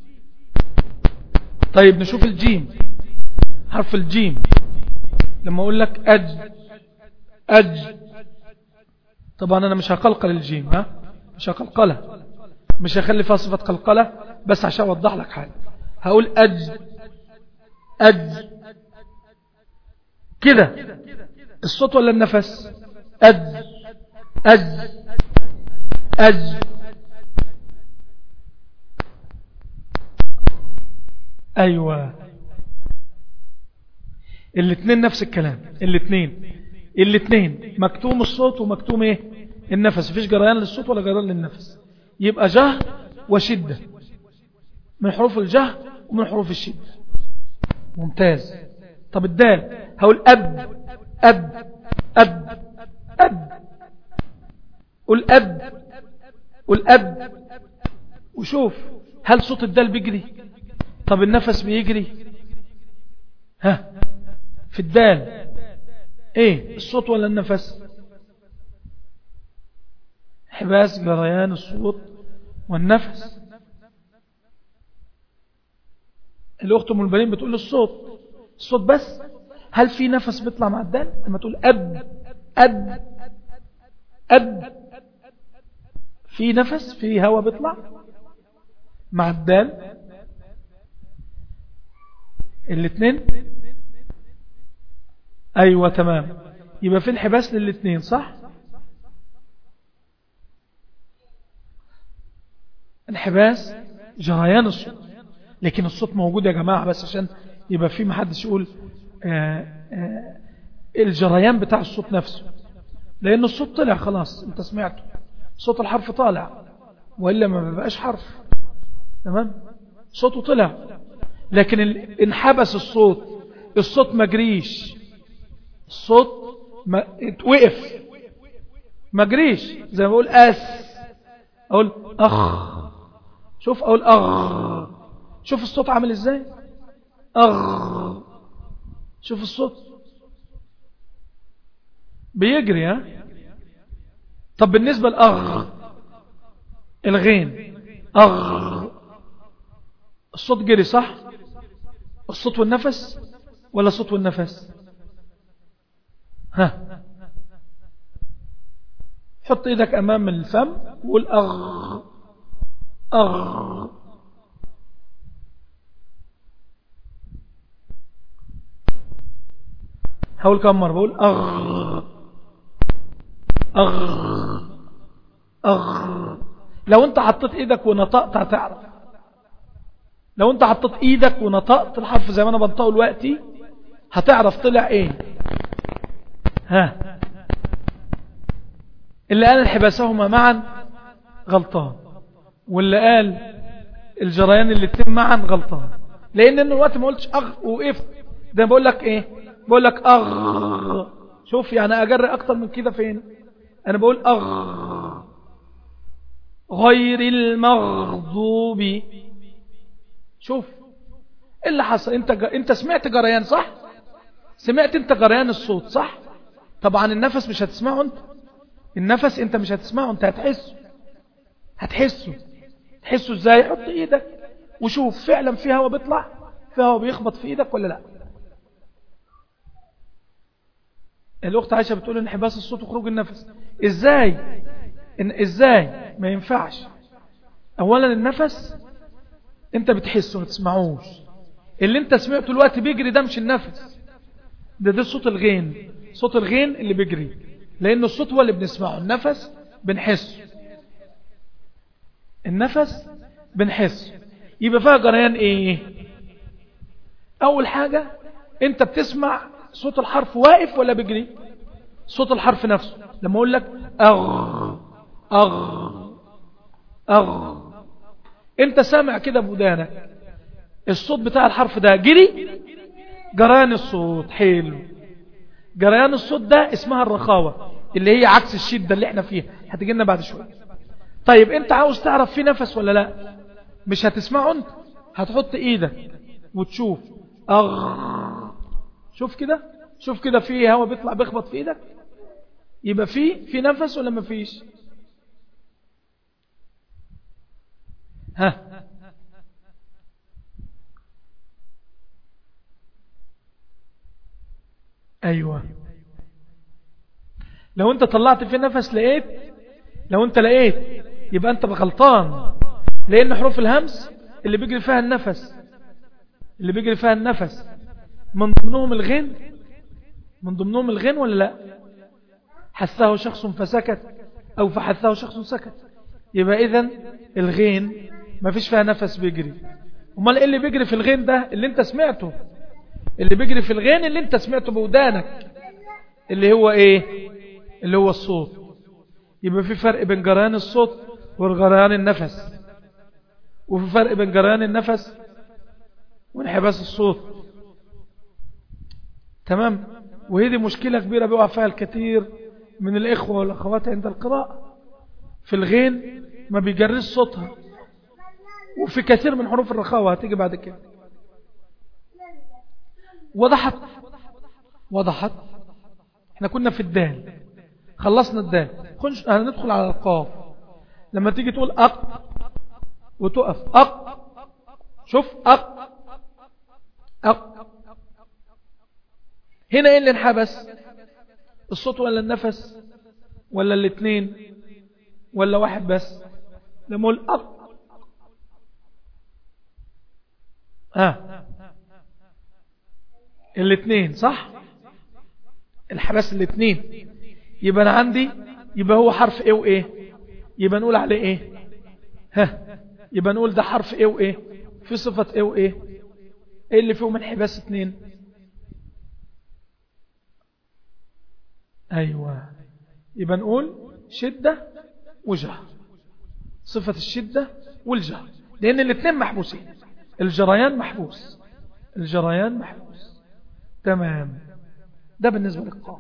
طيب نشوف الجيم حرف الجيم لما اقول لك اج اج طبعا انا مش هقلقل الجيم ها مش هقلقلها مش هخلي فيها صفة قلقلة بس عشان اوضح لك حاجة هقول اج اج كده الصوت ولا النفس اج اج اج ايوه الاثنين نفس الكلام الاثنين الاثنين مكتوم الصوت ومكتوم ايه النفس مفيش جريان للصوت ولا جريان للنفس يبقى جهر وشدة من حروف الجهر ومن حروف الشدة ممتاز طب الدال هقول أب أب أب أب قول أب قول أب وشوف هل صوت الدال بيجري طب النفس بيجري ها في الدال ايه الصوت ولا النفس حباس جريان الصوت والنفس الأخت أم البنين بتقول الصوت الصوت بس هل في نفس بيطلع مع الدال لما تقول أب أب أب في نفس في هواء بيطلع مع الدال الاثنين ايوه تمام يبقى في انحباس للاثنين صح انحباس جريان الصوت لكن الصوت موجود يا جماعة بس عشان يبقى في محدش يقول آآ آآ الجريان بتاع الصوت نفسه لأن الصوت طلع خلاص انت سمعته صوت الحرف طالع وإلا ما بقاش حرف تمام صوته طلع لكن انحبس الصوت الصوت ما جريش الصوت ما اتوقف ما جريش زي ما بقول اس اقول اخ شوف اقول اغ شوف الصوت عامل ازاي اغ شوف الصوت بيجري ها طب بالنسبة لأغ الغين أغ الصوت جري صح الصوت والنفس ولا الصوت والنفس ها حط ايدك امام الفم وقول اغ اغ حاول كم مرة بقول اغ اغ اغ لو انت حطيت ايدك ونطقت هتعرف لو انت حطيت ايدك ونطقت الحرف زي ما انا بنطقه دلوقتي هتعرف طلع ايه ها اللي قال انحباسهما معا غلطان واللي قال الجريان اللي تم معا غلطان لان انه الوقت ما قلتش اغ وقفت ده بقول لك ايه بقول لك اغ شوف يعني اجري اكتر من كده فين انا بقول اغ غير المغضوب شوف ايه اللي حصل انت ج... انت سمعت جريان صح سمعت انت جريان الصوت صح طبعا النفس مش هتسمعه انت النفس انت مش هتسمعه انت هتحسه هتحسه تحسه ازاي حط ايدك وشوف فعلا في هوا بيطلع في هوا بيخبط في ايدك ولا لا الاخت عائشه بتقول انحباس الصوت وخروج النفس ازاي إن ازاي ما ينفعش اولا النفس انت بتحسه ما تسمعوش اللي انت سمعته الوقت بيجري ده مش النفس ده ده صوت الغين صوت الغين اللي بيجري لان الصوت هو اللي بنسمعه النفس بنحسه النفس بنحسه يبقى فيها جريان ايه اول حاجة انت بتسمع صوت الحرف واقف ولا بيجري صوت الحرف نفسه لما اقول لك اغ اغ اغ انت سامع كده بودانك الصوت بتاع الحرف ده جري جريان الصوت حلو جريان الصوت ده اسمها الرخاوة اللي هي عكس الشدة اللي احنا فيها هتجي لنا بعد شوية طيب انت عاوز تعرف في نفس ولا لا مش هتسمعه انت هتحط ايدك وتشوف اغ شوف كده شوف كده في هوا بيطلع بيخبط في ايدك يبقى في في نفس ولا ما فيش ها ايوه لو انت طلعت في نفس لقيت لو انت لقيت يبقى انت غلطان لان حروف الهمس اللي بيجري فيها النفس اللي بيجري فيها النفس من ضمنهم الغين من ضمنهم الغين ولا لا حثه شخص فسكت او فحثه شخص سكت يبقى اذا الغين ما فيش فيها نفس بيجري امال ايه اللي بيجري في الغين ده اللي انت سمعته اللي بيجري في الغين اللي انت سمعته بودانك اللي هو ايه اللي هو الصوت يبقى في فرق بين جريان الصوت وجريان النفس وفي فرق بين جريان النفس وانحباس الصوت تمام وهي دي مشكلة كبيرة بيقع فيها الكثير من الإخوة والأخوات عند القراءة في الغين ما بيجريش صوتها وفي كثير من حروف الرخاوة هتيجي بعد كده وضحت وضحت احنا كنا في الدال خلصنا الدال خنش هندخل على القاف لما تيجي تقول أق وتقف أق شوف أق أق هنا ايه اللي انحبس الصوت ولا النفس ولا الاثنين ولا واحد بس لما اقول أق ها الاثنين صح الحبس الاثنين يبقى انا عندي يبقى هو حرف ايه وايه يبقى نقول عليه ايه ها يبقى نقول ده حرف ايه وايه في صفة ايه وايه ايه اللي فيهم انحباس اثنين ايوه يبقى نقول شدة وجهر صفة الشدة والجهر لان الاثنين محبوسين الجريان محبوس الجريان محبوس تمام ده بالنسبة للقاف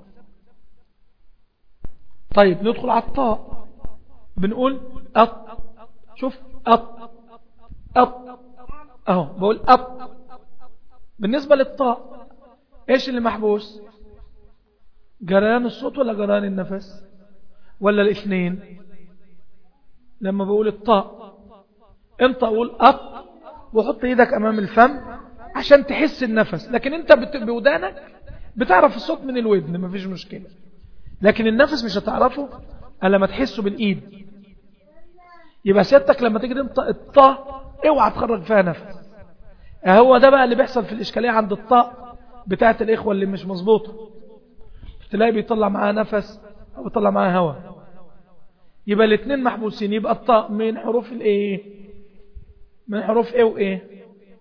طيب ندخل على الطاء بنقول أط شوف أط أط أهو بقول أط بالنسبة للطاء إيش اللي محبوس جريان الصوت ولا جريان النفس ولا الاثنين لما بقول الطاء انت قول أط وحط ايدك امام الفم عشان تحس النفس لكن انت بودانك بتعرف الصوت من الودن مفيش مشكلة لكن النفس مش هتعرفه الا ما تحسه بالايد يبقى سيادتك لما تيجي تنطق الطاء اوعى تخرج فيها نفس هو ده بقى اللي بيحصل في الاشكاليه عند الطاء بتاعت الاخوه اللي مش مظبوطه تلاقي بيطلع معاها نفس او بيطلع معاها هواء يبقى الاثنين محبوسين يبقى الطاء من حروف الايه من حروف ايه وايه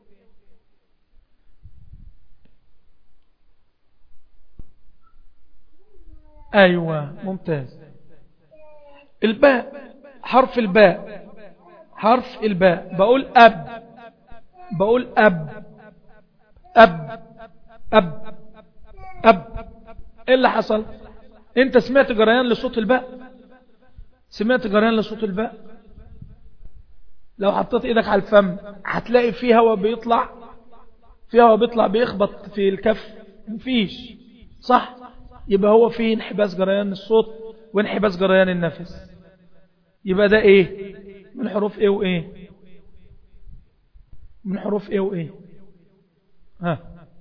ايوه ممتاز الباء حرف الباء حرف الباء بقول اب بقول اب اب اب اب ايه اللي حصل انت سمعت جريان لصوت الباء سمعت جريان لصوت الباء لو حطيت ايدك على الفم هتلاقي فيه هواء بيطلع فيه هواء بيطلع بيخبط في الكف مفيش صح يبقى هو فيه انحباس جريان الصوت وانحباس جريان النفس يبقى ده ايه من حروف ايه وايه من حروف ايه وايه ها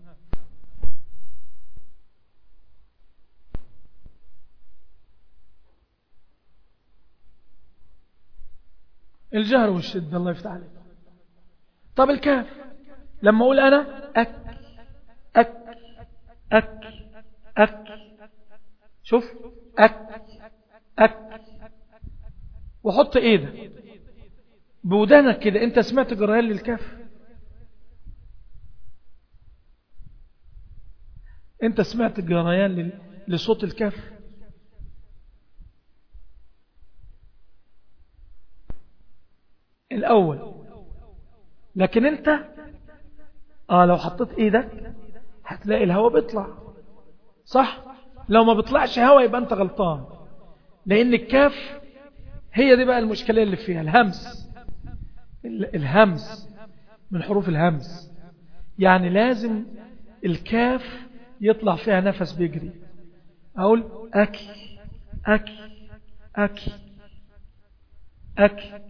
الجهر والشدة الله يفتح عليك طب الكاف لما اقول انا اك اك اك اك شوف اك اك وحط ايدك بودانك كده انت سمعت جريان للكاف انت سمعت جريان لصوت الكاف الاول لكن انت اه لو حطيت ايدك هتلاقي الهواء بيطلع صح لو ما بيطلعش هواء يبقى انت غلطان لان الكاف هي دي بقى المشكلة اللي فيها الهمس الهمس من حروف الهمس يعني لازم الكاف يطلع فيها نفس بيجري اقول اكل اكل اكل اكل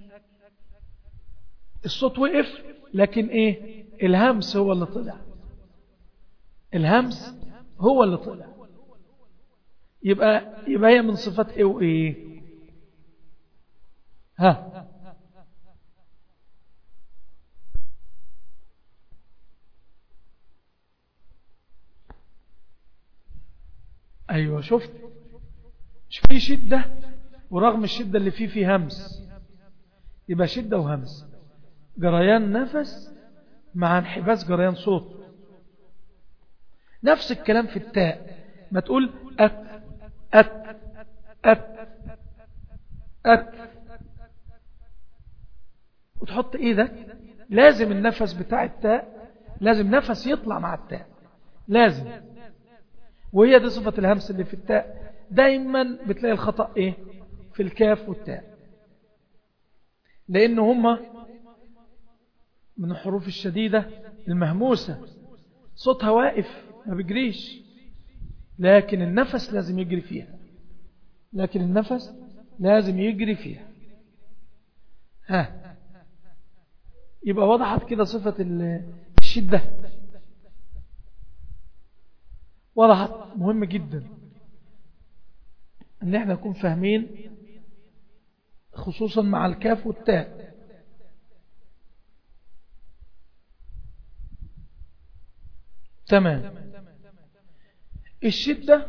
الصوت وقف لكن ايه الهمس هو اللي طلع الهمس هو اللي طلع يبقى يبقى هي من صفات ايه وايه ها ايوه شفت مش في شدة ورغم الشدة اللي فيه فيه همس يبقى شدة وهمس جريان نفس مع انحباس جريان صوت نفس الكلام في التاء ما تقول أت أت أت أت وتحط ايدك لازم النفس بتاع التاء لازم نفس يطلع مع التاء لازم وهي دي صفة الهمس اللي في التاء دايما بتلاقي الخطأ ايه في الكاف والتاء لان هما من الحروف الشديدة المهموسة صوتها واقف ما بيجريش لكن النفس لازم يجري فيها لكن النفس لازم يجري فيها ها يبقى وضحت كده صفة الشدة وضحت مهم جدا ان احنا نكون فاهمين خصوصا مع الكاف والتاء تمام الشدة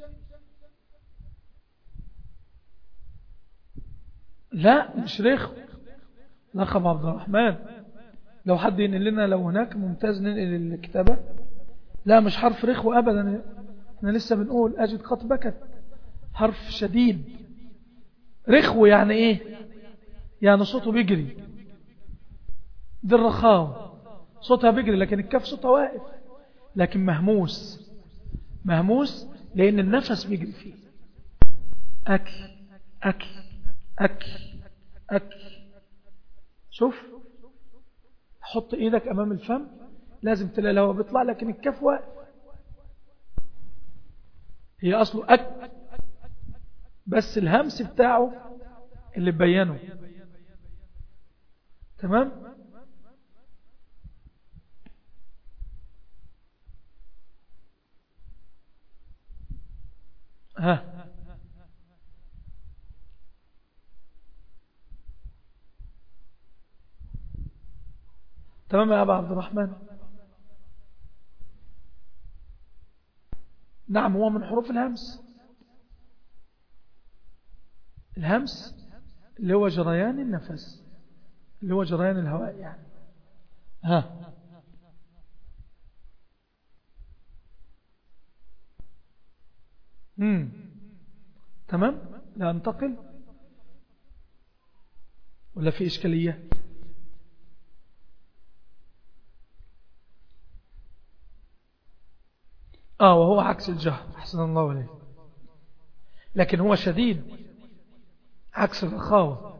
لا مش رخ لقب عبد الرحمن لو حد ينقل لنا لو هناك ممتاز ننقل الكتابة لا مش حرف رخو أبدا احنا لسه بنقول أجد قط بكت حرف شديد رخو يعني ايه يعني صوته بيجري دي الرخاوة صوتها بيجري لكن الكف صوتها واقف لكن مهموس مهموس لأن النفس بيجري فيه أكل أكل أكل أكل شوف حط إيدك أمام الفم لازم تلاقي الهواء بيطلع لكن الكف واقف هي أصله أكل بس الهمس بتاعه اللي بينه تمام ها تمام يا أبا عبد الرحمن نعم هو من حروف الهمس الهمس اللي هو جريان النفس اللي هو جريان الهواء يعني ها مم. تمام لا انتقل ولا في إشكالية آه وهو عكس الجهر أحسن الله عليه لكن هو شديد عكس الرخاوة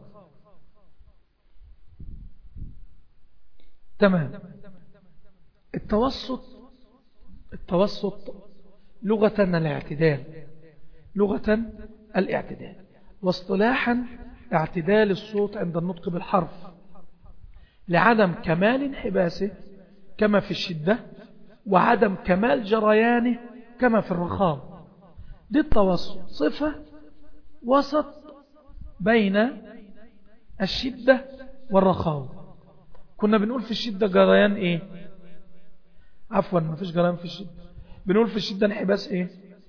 تمام التوسط التوسط لغة الاعتدال لغة الاعتدال واصطلاحا اعتدال الصوت عند النطق بالحرف لعدم كمال انحباسه كما في الشدة وعدم كمال جريانه كما في الرخاء دي التوسط صفة وسط بين الشدة والرخاء كنا بنقول في الشدة جريان ايه عفوا ما فيش جريان في الشدة بنقول في الشدة انحباس ايه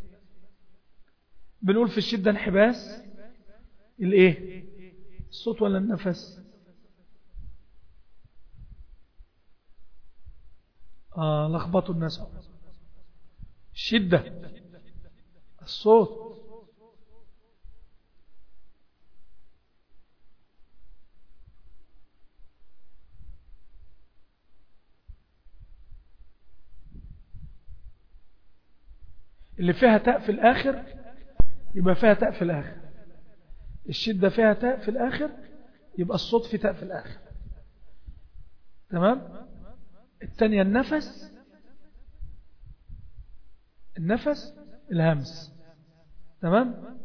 بنقول في الشدة انحباس الايه الصوت ولا النفس آه لخبطوا الناس الشدة الصوت اللي فيها تاء في الآخر يبقى فيها تاء في الآخر الشدة فيها تاء في الآخر يبقى الصوت في تاء في الآخر تمام الثانية النفس النفس الهمس تمام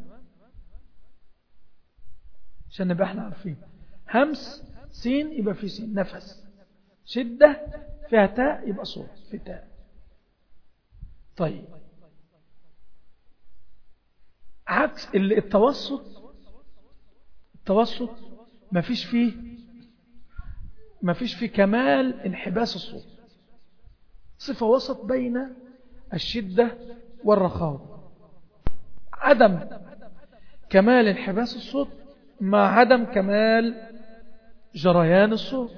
عشان نبقى احنا عارفين همس سين يبقى في سين نفس شدة فيها تاء يبقى صوت في تاء طيب عكس التوسط التوسط ما فيش فيه ما فيش فيه كمال انحباس الصوت صفة وسط بين الشدة والرخاوة عدم كمال انحباس الصوت مع عدم كمال جريان الصوت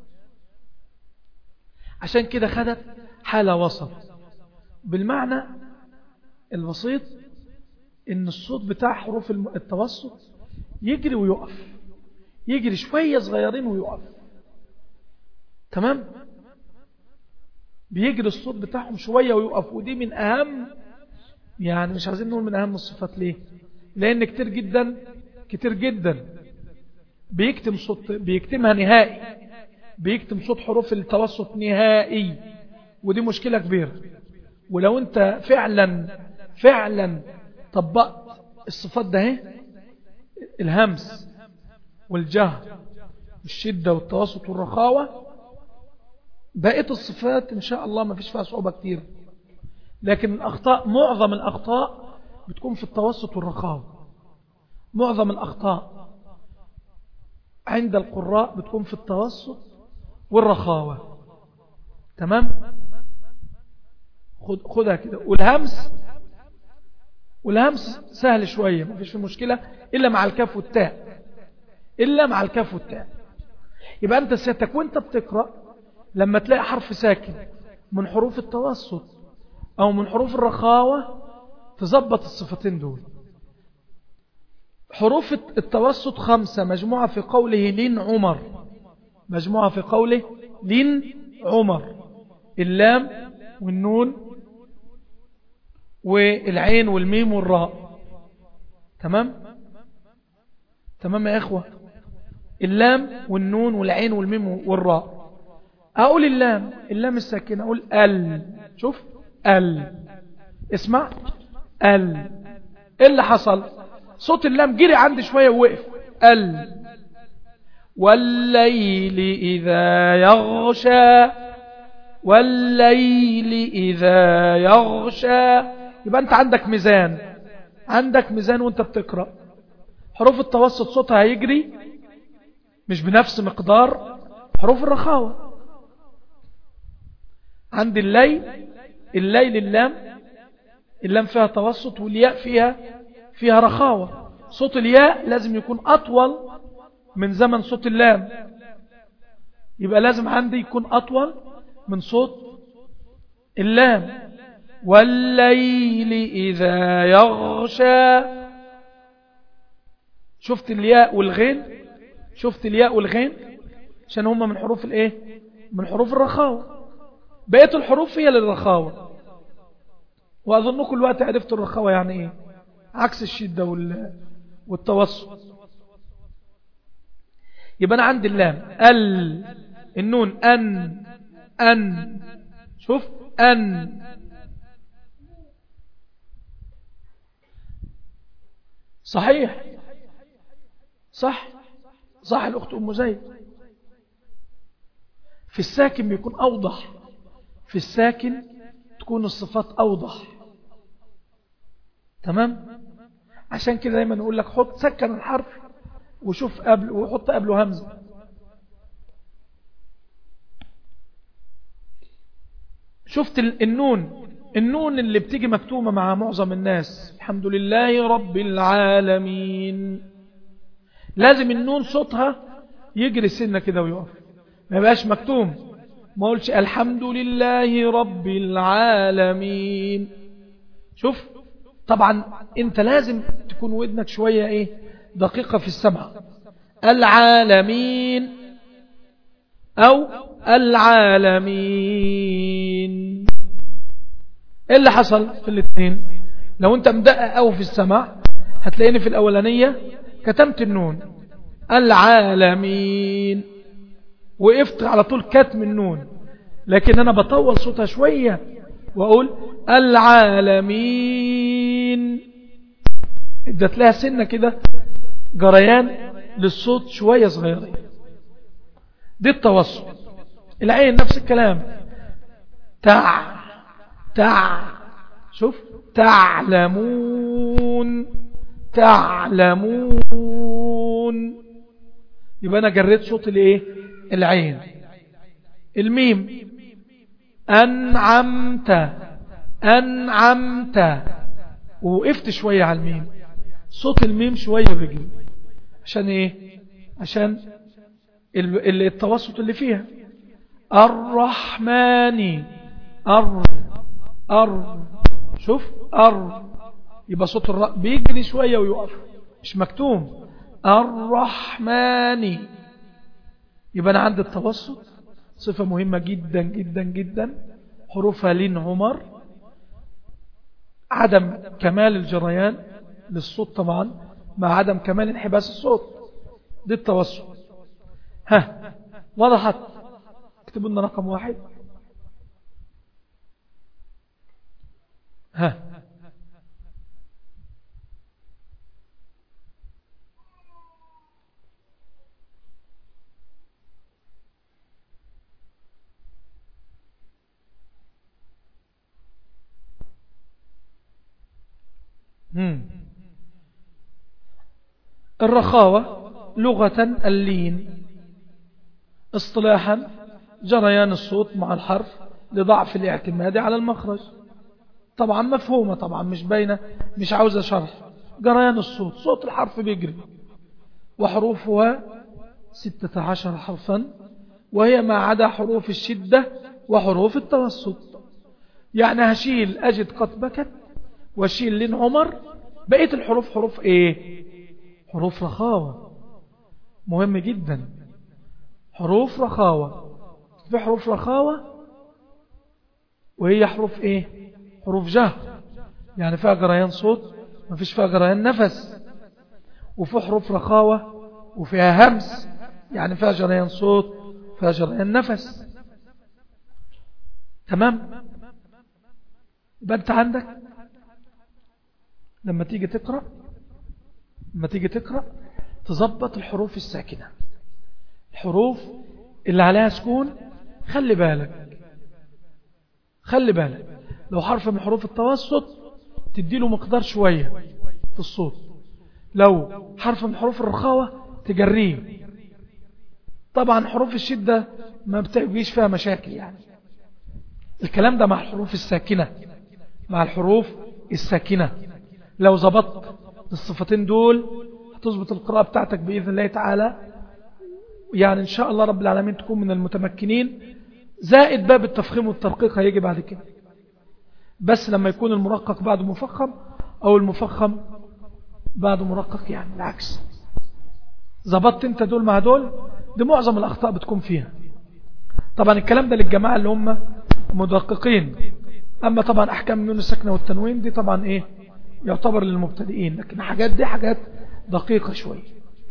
عشان كده خدت حالة وسط بالمعنى البسيط ان الصوت بتاع حروف التوسط يجري ويقف يجري شوية صغيرين ويقف تمام بيجري الصوت بتاعهم شوية ويقف ودي من أهم يعني مش عايزين نقول من أهم الصفات ليه لأن كتير جدا كتير جدا بيكتم صوت بيكتمها نهائي بيكتم صوت حروف التوسط نهائي ودي مشكلة كبيرة ولو انت فعلا فعلا طبقت الصفات ده اهي الهمس والجهر والشدة والتوسط والرخاوة بقيت الصفات ان شاء الله ما فيش فيها صعوبة كتير لكن الأخطاء معظم الأخطاء بتكون في التوسط والرخاوة معظم الأخطاء عند القراء بتكون في التوسط والرخاوة تمام خد خدها كده والهمس والهمس سهل شوية ما فيش في مشكلة إلا مع الكاف والتاء إلا مع الكاف والتاء يبقى أنت سيادتك وانت بتقرأ لما تلاقي حرف ساكن من حروف التوسط أو من حروف الرخاوة تظبط الصفتين دول حروف التوسط خمسة مجموعة في قوله لين عمر مجموعة في قوله لين عمر اللام والنون والعين والميم والراء تمام تمام يا إخوة اللام والنون والعين والميم والراء أقول اللام اللام الساكنة أقول ال شوف ال اسمع ال إيه اللي حصل صوت اللام جري عندي شوية ووقف ال والليل إذا يغشى والليل إذا يغشى يبقى أنت عندك ميزان عندك ميزان وانت بتقرأ حروف التوسط صوتها هيجري مش بنفس مقدار حروف الرخاوة عند الليل الليل اللام اللام فيها توسط والياء فيها فيها رخاوة صوت الياء لازم يكون أطول من زمن صوت اللام يبقى لازم عندي يكون أطول من صوت اللام والليل إذا يغشى شفت الياء والغين شفت الياء والغين عشان هما من حروف الايه من حروف الرخاوة بقية الحروف هي للرخاوة وأظنكم الوقت عرفتوا الرخاوة يعني ايه عكس الشدة والتوسط يبقى أنا عندي اللام ال النون أن أن شوف أن صحيح صح صح الأخت أم زيد في الساكن بيكون أوضح في الساكن تكون الصفات أوضح تمام عشان كده دايما نقول لك حط سكن الحرف وشوف قبل وحط قبله همزة شفت النون النون اللي بتيجي مكتومة مع معظم الناس الحمد لله رب العالمين لازم النون صوتها يجري سنة كده ويقف ما يبقاش مكتوم ما قولش الحمد لله رب العالمين شوف طبعا انت لازم تكون ودنك شوية ايه دقيقة في السمع العالمين او العالمين ايه اللي حصل في الاثنين لو انت مدقق او في السمع هتلاقيني في الاولانية كتمت النون العالمين وقفت على طول كتم النون لكن انا بطول صوتها شوية واقول العالمين ادت لها سنة كده جريان للصوت شوية صغيرة دي التوسط العين نفس الكلام تع تع شوف تعلمون تعلمون يبقى انا جريت صوت الايه العين الميم انعمت انعمت ووقفت شوية على الميم صوت الميم شوية رجل عشان ايه عشان التوسط اللي فيها الرحمن أر أر شوف أر يبقى صوت الراء بيجري شوية ويقف مش مكتوم الرحمن يبقى أنا عندي التوسط صفة مهمة جدا جدا جدا حروفها لين عمر عدم كمال الجريان للصوت طبعا مع عدم كمال انحباس الصوت دي التوسط ها وضحت اكتبوا لنا رقم واحد ها مم. الرخاوة لغة اللين اصطلاحا جريان الصوت مع الحرف لضعف الاعتماد على المخرج طبعا مفهومة طبعا مش باينة مش عاوزة شرح جريان الصوت صوت الحرف بيجري وحروفها ستة عشر حرفا وهي ما عدا حروف الشدة وحروف التوسط يعني هشيل أجد قد بكت وشيل لين عمر بقية الحروف حروف ايه حروف رخاوة مهم جدا حروف رخاوة في حروف رخاوة وهي حروف ايه حروف جهر يعني فيها جريان صوت ما فيش فيها جريان نفس وفي حروف رخاوة وفيها همس يعني فيها جريان صوت فيها جريان نفس تمام يبقى انت عندك لما تيجي تقرأ لما تيجي تقرأ تظبط الحروف الساكنة الحروف اللي عليها سكون خلي بالك خلي بالك لو حرف من حروف التوسط تديله مقدار شوية في الصوت لو حرف من حروف الرخاوة تجريه طبعا حروف الشدة ما بتجيش فيها مشاكل يعني الكلام ده مع الحروف الساكنة مع الحروف الساكنة لو ظبطت الصفتين دول هتظبط القراءة بتاعتك بإذن الله تعالى يعني إن شاء الله رب العالمين تكون من المتمكنين زائد باب التفخيم والترقيق هيجي بعد كده بس لما يكون المرقق بعد مفخم أو المفخم بعد مرقق يعني العكس ظبطت انت دول مع دول دي معظم الأخطاء بتكون فيها طبعا الكلام ده للجماعة اللي هم مدققين أما طبعا أحكام النون السكنة والتنوين دي طبعا إيه يعتبر للمبتدئين لكن حاجات دي حاجات دقيقة شوية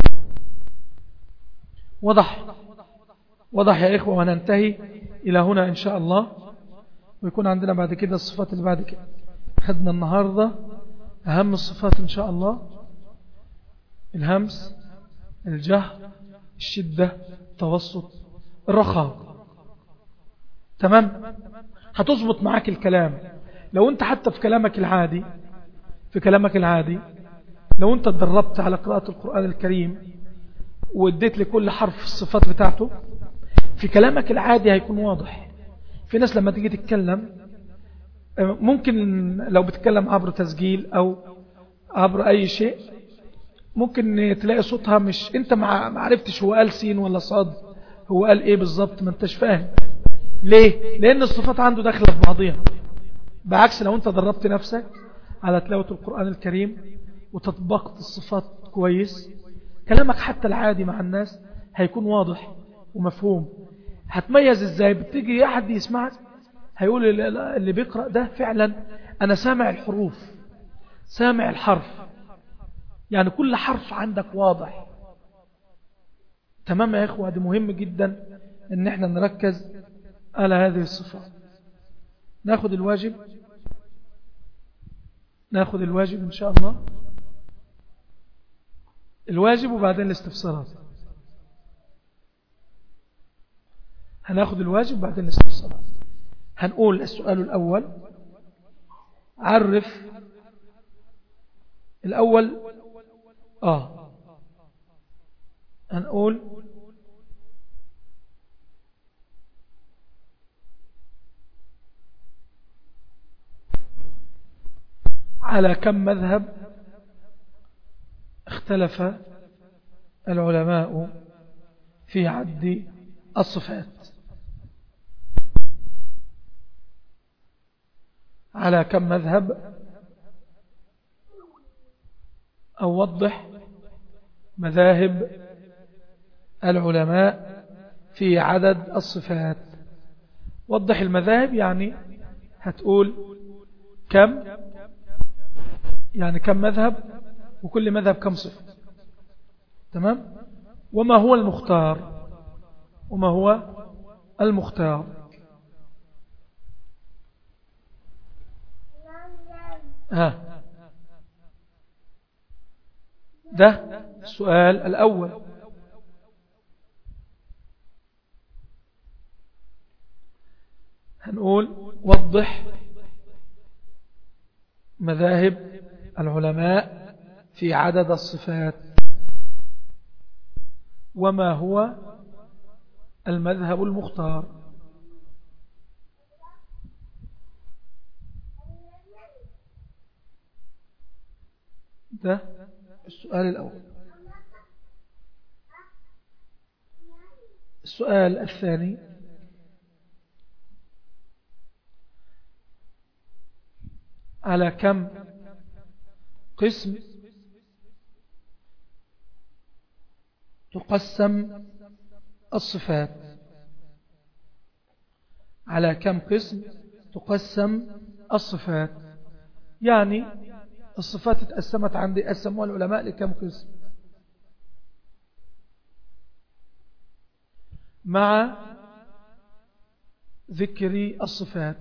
وضح وضح يا إخوة وننتهي إلى هنا إن شاء الله ويكون عندنا بعد كده الصفات اللي بعد كده خدنا النهاردة أهم الصفات إن شاء الله الهمس الجهر الشدة التوسط الرخاء تمام هتظبط معاك الكلام لو انت حتى في كلامك العادي في كلامك العادي لو انت اتدربت على قراءة القرآن الكريم واديت لكل حرف الصفات بتاعته في كلامك العادي هيكون واضح في ناس لما تيجي تتكلم ممكن لو بتتكلم عبر تسجيل او عبر اي شيء ممكن تلاقي صوتها مش انت ما عرفتش هو قال سين ولا صاد هو قال ايه بالظبط ما انتش فاهم ليه لان الصفات عنده داخله في بعضيها بعكس لو انت دربت نفسك على تلاوة القرآن الكريم وتطبقت الصفات كويس كلامك حتى العادي مع الناس هيكون واضح ومفهوم هتميز ازاي بتيجي احد يسمعك هيقول اللي بيقرأ ده فعلا انا سامع الحروف سامع الحرف يعني كل حرف عندك واضح تمام يا اخوة دي مهم جدا ان احنا نركز على هذه الصفات ناخد الواجب ناخد الواجب إن شاء الله الواجب وبعدين الاستفسارات هناخد الواجب وبعدين الاستفسارات هنقول السؤال الأول عرف الأول آه هنقول على كم مذهب اختلف العلماء في عد الصفات على كم مذهب أو وضح مذاهب العلماء في عدد الصفات وضح المذاهب يعني هتقول كم يعني كم مذهب وكل مذهب كم صفة تمام وما هو المختار وما هو المختار ها ده السؤال الأول هنقول وضح مذاهب العلماء في عدد الصفات وما هو المذهب المختار ده السؤال الأول السؤال الثاني على كم قسم تقسم الصفات على كم قسم تقسم الصفات يعني الصفات اتقسمت عندي قسموها العلماء لكم قسم مع ذكر الصفات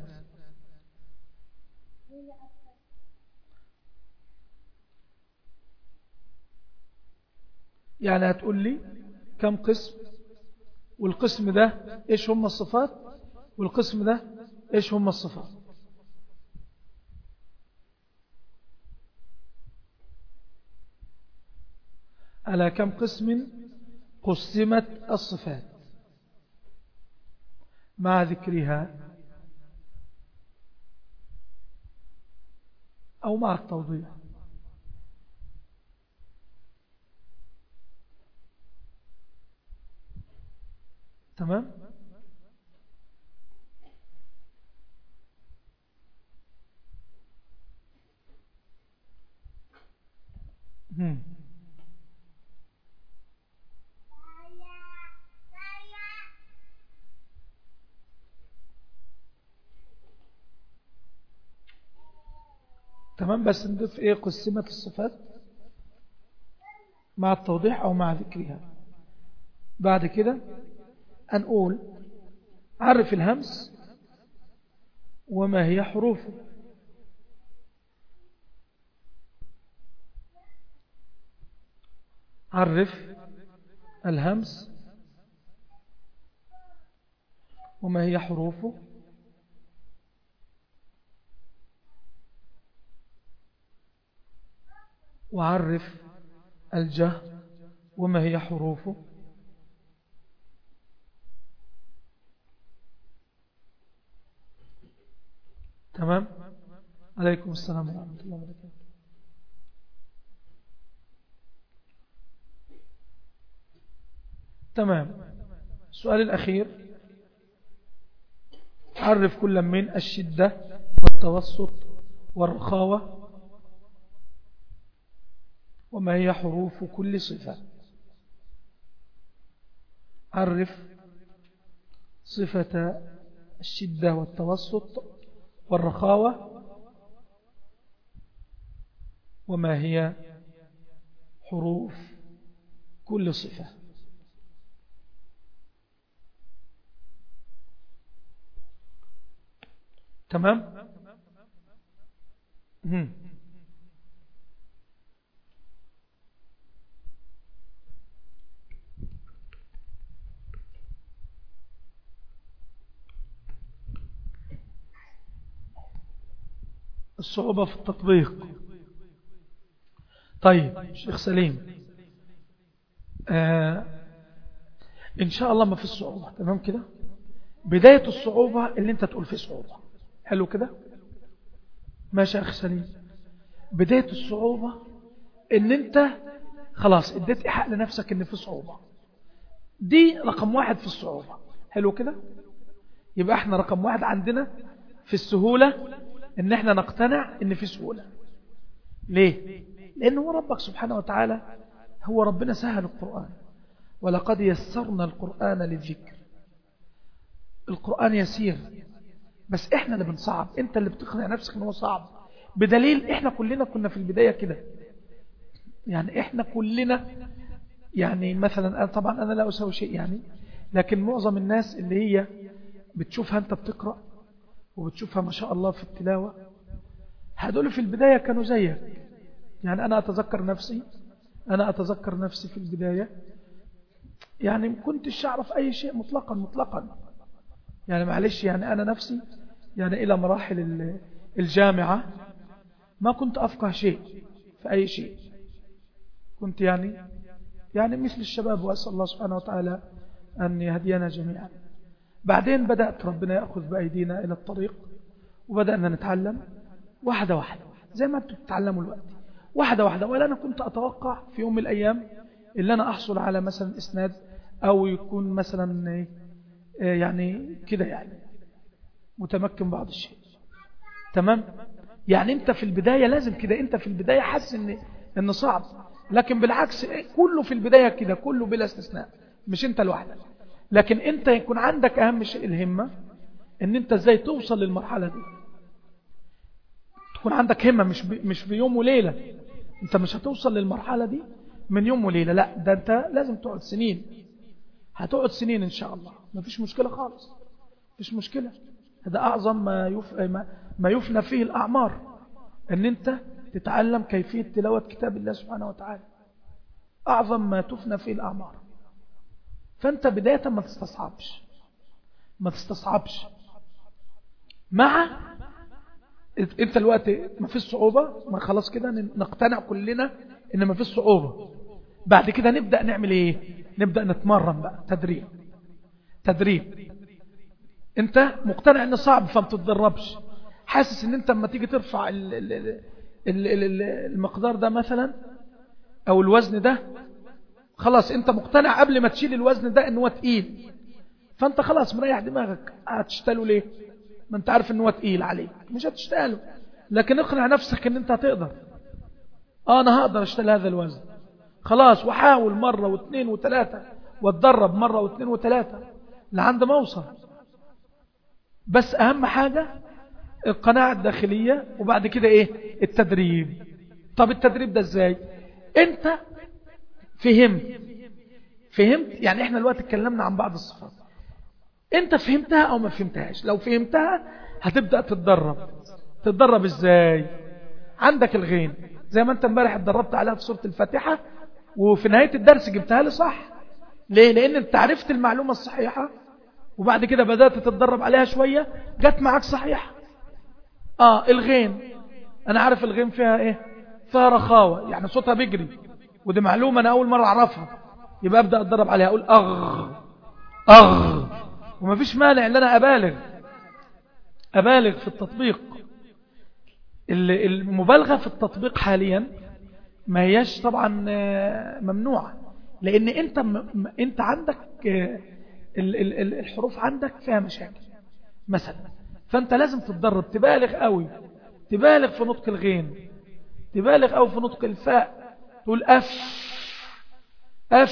يعني هتقول لي كم قسم والقسم ده ايش هم الصفات والقسم ده ايش هم الصفات على كم قسم قسمت الصفات مع ذكرها أو مع التوضيح تمام هم تمام بس نضيف ايه قسمة الصفات مع التوضيح او مع ذكرها بعد كده هنقول عرف الهمس وما هي حروفه عرف الهمس وما هي حروفه وعرف الجه وما هي حروفه تمام عليكم السلام ورحمة الله وبركاته تمام السؤال الأخير عرف كل من الشدة والتوسط والرخاوة وما هي حروف كل صفة عرف صفة الشدة والتوسط والرخاوة وما هي حروف كل صفة تمام؟ الصعوبة في التطبيق طيب شيخ سليم آه إن شاء الله ما في الصعوبة تمام كده بداية الصعوبة اللي انت تقول فيه صعوبة حلو كده ماشي يا أخي سليم بداية الصعوبة ان انت خلاص اديت إيحاء لنفسك ان في صعوبة دي رقم واحد في الصعوبة حلو كده يبقى احنا رقم واحد عندنا في السهولة ان احنا نقتنع ان في سهولة ليه لانه ربك سبحانه وتعالى هو ربنا سهل القرآن ولقد يسرنا القرآن للذكر القرآن يسير بس احنا اللي بنصعب انت اللي بتقنع نفسك ان هو صعب بدليل احنا كلنا كنا في البداية كده يعني احنا كلنا يعني مثلا أنا طبعا انا لا اسوي شيء يعني لكن معظم الناس اللي هي بتشوفها انت بتقرأ وبتشوفها ما شاء الله في التلاوة هدول في البداية كانوا زيك يعني أنا أتذكر نفسي أنا أتذكر نفسي في البداية يعني ما كنتش أعرف أي شيء مطلقا مطلقا يعني معلش يعني أنا نفسي يعني إلى مراحل الجامعة ما كنت أفقه شيء في أي شيء كنت يعني يعني مثل الشباب وأسأل الله سبحانه وتعالى أن يهدينا جميعا بعدين بدأت ربنا يأخذ بأيدينا إلى الطريق وبدأنا نتعلم واحدة واحدة زي ما أنتم تتعلموا الوقت واحدة واحدة ولا أنا كنت أتوقع في يوم من الأيام اللي أنا أحصل على مثلا إسناد أو يكون مثلا يعني كده يعني متمكن بعض الشيء تمام يعني أنت في البداية لازم كده أنت في البداية حاسس إن, إن صعب لكن بالعكس كله في البداية كده كله بلا استثناء مش أنت لوحدك لكن أنت يكون عندك أهم شيء الهمة إن أنت إزاي توصل للمرحلة دي تكون عندك همة مش مش في يوم وليلة أنت مش هتوصل للمرحلة دي من يوم وليلة لا ده أنت لازم تقعد سنين هتقعد سنين إن شاء الله ما فيش مشكلة خالص فيش مشكلة هذا أعظم ما, يف... ما يفنى فيه الأعمار أن أنت تتعلم كيفية تلاوة كتاب الله سبحانه وتعالى أعظم ما تفنى فيه الأعمار فأنت بداية ما تستصعبش ما تستصعبش مع انت الوقت ما فيش صعوبة ما خلاص كده نقتنع كلنا ان ما فيش صعوبة بعد كده نبدأ نعمل ايه نبدأ نتمرن بقى تدريب تدريب انت مقتنع ان صعب فما تتدربش حاسس ان انت لما تيجي ترفع ال ال ال ال المقدار ده مثلا او الوزن ده خلاص انت مقتنع قبل ما تشيل الوزن ده ان هو تقيل فانت خلاص مريح دماغك هتشتغله ليه ما انت عارف ان هو تقيل عليك مش هتشتغله لكن اقنع نفسك ان انت هتقدر اه انا هقدر اشتغل هذا الوزن خلاص وحاول مرة واثنين وثلاثة واتدرب مرة واثنين وثلاثة لعند ما اوصل بس اهم حاجة القناعة الداخلية وبعد كده ايه التدريب طب التدريب ده ازاي انت فهمت فهمت يعني احنا الوقت اتكلمنا عن بعض الصفات انت فهمتها او ما فهمتهاش لو فهمتها هتبدأ تتدرب تتدرب ازاي عندك الغين زي ما انت امبارح اتدربت عليها في سورة الفاتحة وفي نهاية الدرس جبتها لي صح ليه لان انت عرفت المعلومة الصحيحة وبعد كده بدأت تتدرب عليها شوية جت معاك صحيحة اه الغين انا عارف الغين فيها ايه فيها رخاوة يعني صوتها بيجري ودي معلومة انا اول مرة اعرفها يبقى ابدأ اتدرب عليها اقول اغ اغ وما فيش مانع ان انا ابالغ ابالغ في التطبيق المبالغة في التطبيق حاليا ما هياش طبعا ممنوعة لان انت انت عندك الحروف عندك فيها مشاكل مثلا فانت لازم تتدرب تبالغ قوي تبالغ في نطق الغين تبالغ قوي في نطق الفاء تقول اف اف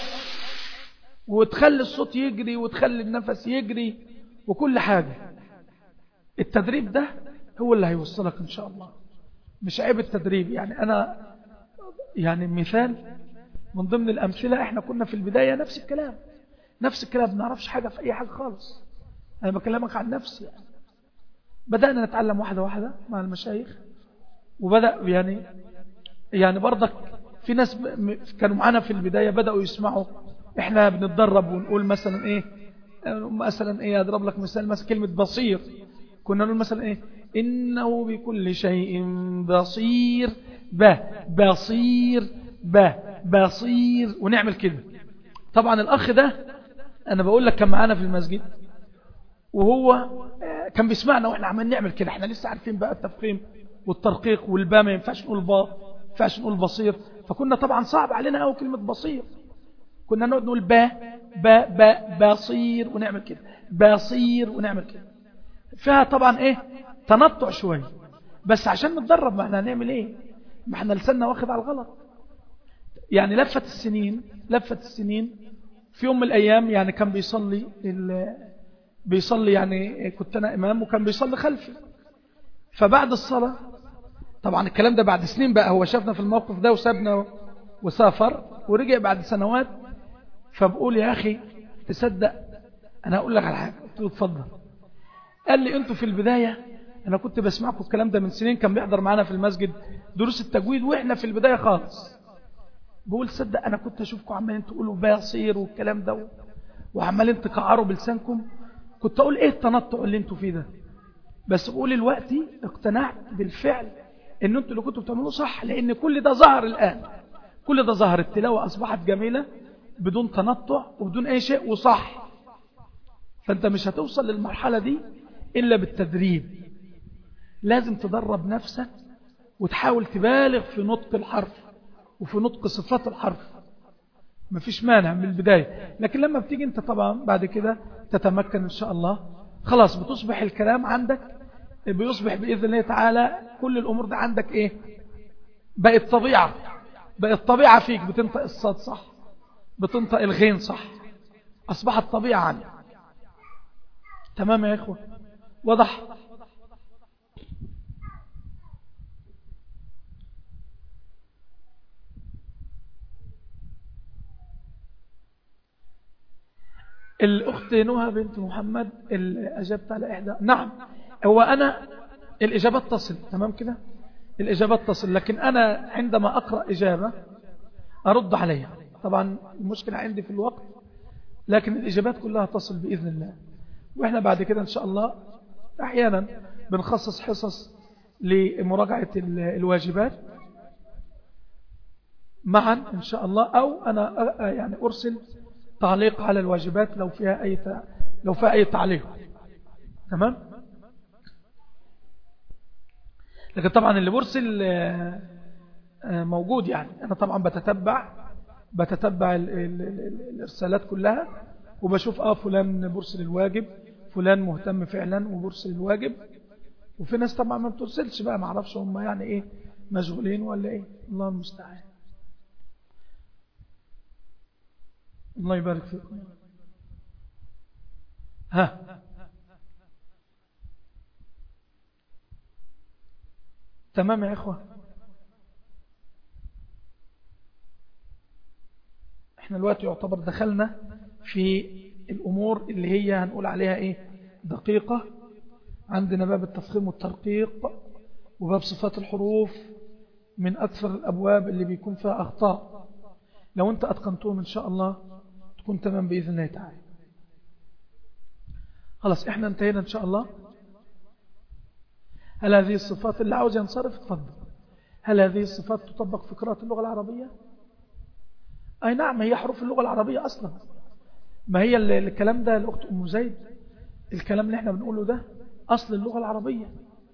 وتخلي الصوت يجري وتخلي النفس يجري وكل حاجة التدريب ده هو اللي هيوصلك ان شاء الله مش عيب التدريب يعني انا يعني مثال من ضمن الامثلة احنا كنا في البداية نفس الكلام نفس الكلام ما نعرفش حاجة في اي حاجة خالص انا بكلمك عن نفسي يعني. بدأنا نتعلم واحدة واحدة مع المشايخ وبدأ يعني يعني برضك في ناس كانوا معانا في البداية بدأوا يسمعوا احنا بنتدرب ونقول مثلا ايه مثلا ايه اضرب لك مثال مثلا كلمة بصير كنا نقول مثلا ايه انه بكل شيء بصير به بصير به بصير ونعمل كده طبعا الاخ ده انا بقول لك كان معانا في المسجد وهو كان بيسمعنا واحنا عمال نعمل كده احنا لسه عارفين بقى التفخيم والترقيق والباء ما ينفعش نقول باء ما ينفعش نقول بصير فكنا طبعا صعب علينا قوي كلمة بصير كنا نقعد نقول با با با بصير ونعمل كده بصير ونعمل كده فيها طبعا ايه تنطع شوية بس عشان نتدرب ما احنا هنعمل ايه ما احنا لساننا واخد على الغلط يعني لفت السنين لفت السنين في يوم من الايام يعني كان بيصلي بيصلي يعني كنت انا امام وكان بيصلي خلفي فبعد الصلاة طبعا الكلام ده بعد سنين بقى هو شافنا في الموقف ده وسابنا وسافر ورجع بعد سنوات فبقول يا أخي تصدق أنا أقول لك على حاجة قلت له اتفضل قال لي أنتوا في البداية أنا كنت بسمعكم الكلام ده من سنين كان بيحضر معانا في المسجد دروس التجويد وإحنا في البداية خالص بقول صدق أنا كنت أشوفكم عمالين تقولوا باصير والكلام ده وعمالين تقعروا بلسانكم كنت أقول إيه التنطع اللي أنتوا فيه ده بس بقول الوقت اقتنعت بالفعل ان انتوا اللي كنتوا بتعملوه صح لان كل ده ظهر الآن كل ده ظهر التلاوة أصبحت جميلة بدون تنطع وبدون أي شيء وصح فأنت مش هتوصل للمرحلة دي إلا بالتدريب لازم تدرب نفسك وتحاول تبالغ في نطق الحرف وفي نطق صفات الحرف مفيش مانع من البداية لكن لما بتيجي انت طبعا بعد كده تتمكن ان شاء الله خلاص بتصبح الكلام عندك بيصبح بإذن الله تعالى كل الأمور دي عندك ايه بقت طبيعة بقت طبيعة فيك بتنطق الصاد صح بتنطق الغين صح أصبحت طبيعة عندك تمام يا إخوة وضح الأخت نوها بنت محمد اللي أجبت على إحدى نعم هو أنا الإجابات تصل تمام كده الإجابات تصل لكن أنا عندما أقرأ إجابة أرد عليها طبعا المشكلة عندي في الوقت لكن الإجابات كلها تصل بإذن الله وإحنا بعد كده إن شاء الله أحيانا بنخصص حصص لمراجعة الواجبات معا إن شاء الله أو أنا يعني أرسل تعليق على الواجبات لو فيها أي لو فيها أي تعليق تمام لكن طبعا اللي برسل موجود يعني أنا طبعا بتتبع بتتبع الإرسالات كلها وبشوف آه فلان برسل الواجب فلان مهتم فعلا وبرسل الواجب وفي ناس طبعا ما بترسلش بقى معرفش هم يعني ايه مشغولين ولا ايه الله المستعان الله يبارك فيكم ها تمام يا إخوة احنا الوقت يعتبر دخلنا في الأمور اللي هي هنقول عليها ايه دقيقة عندنا باب التفخيم والترقيق وباب صفات الحروف من أكثر الأبواب اللي بيكون فيها أخطاء لو أنت أتقنتهم إن شاء الله تكون تمام بإذن الله تعالى خلاص احنا انتهينا إن شاء الله هل هذه الصفات اللي عاوز ينصرف تفضل هل هذه الصفات تطبق في قراءة اللغة العربية أي نعم هي حروف اللغة العربية أصلا ما هي الكلام ده الأخت أم زيد الكلام اللي احنا بنقوله ده أصل اللغة العربية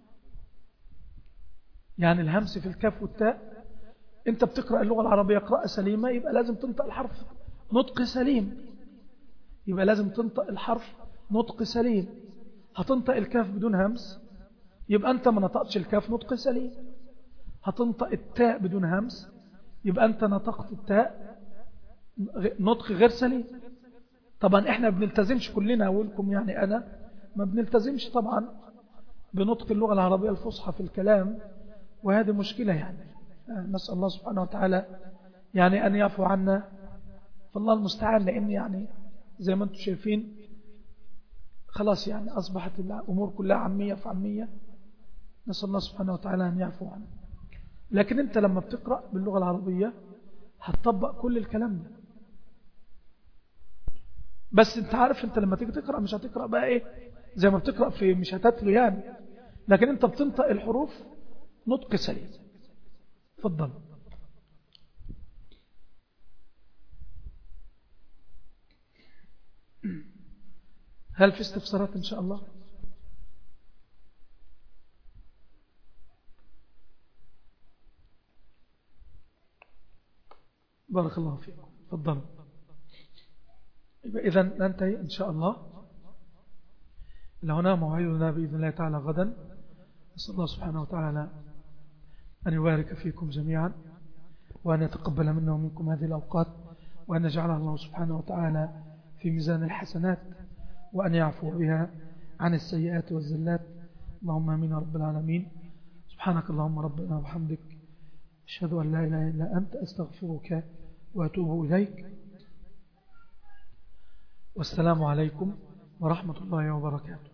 يعني الهمس في الكاف والتاء انت بتقرأ اللغة العربية قراءة سليمة يبقى لازم تنطق الحرف نطق سليم يبقى لازم تنطق الحرف نطق سليم هتنطق الكاف بدون همس يبقى أنت ما نطقتش الكاف نطق سليم هتنطق التاء بدون همس يبقى أنت نطقت التاء نطق غير سليم طبعا احنا بنلتزمش كلنا أقولكم يعني أنا ما بنلتزمش طبعا بنطق اللغة العربية الفصحى في الكلام وهذه مشكلة يعني نسأل الله سبحانه وتعالى يعني أن يعفو عنا فالله المستعان لأن يعني زي ما انتم شايفين خلاص يعني أصبحت الأمور كلها عامية فعامية نسأل الله سبحانه وتعالى أن يعفو عنه لكن أنت لما بتقرأ باللغة العربية هتطبق كل الكلام ده بس انت عارف انت لما تيجي تقرأ مش هتقرأ بقى ايه زي ما بتقرأ في مش هتتلو يعني لكن انت بتنطق الحروف نطق سليم تفضل هل في استفسارات إن شاء الله بارك الله فيكم تفضلوا إذا ننتهي إن شاء الله لهنا موعدنا بإذن الله تعالى غدا نسأل الله سبحانه وتعالى أن يبارك فيكم جميعا وأن يتقبل منا ومنكم هذه الأوقات وأن يجعلها الله سبحانه وتعالى في ميزان الحسنات وأن يعفو بها عن السيئات والزلات اللهم امين رب العالمين سبحانك اللهم ربنا وبحمدك أشهد أن لا إله إلا أنت أستغفرك وأتوب إليك والسلام عليكم ورحمة الله وبركاته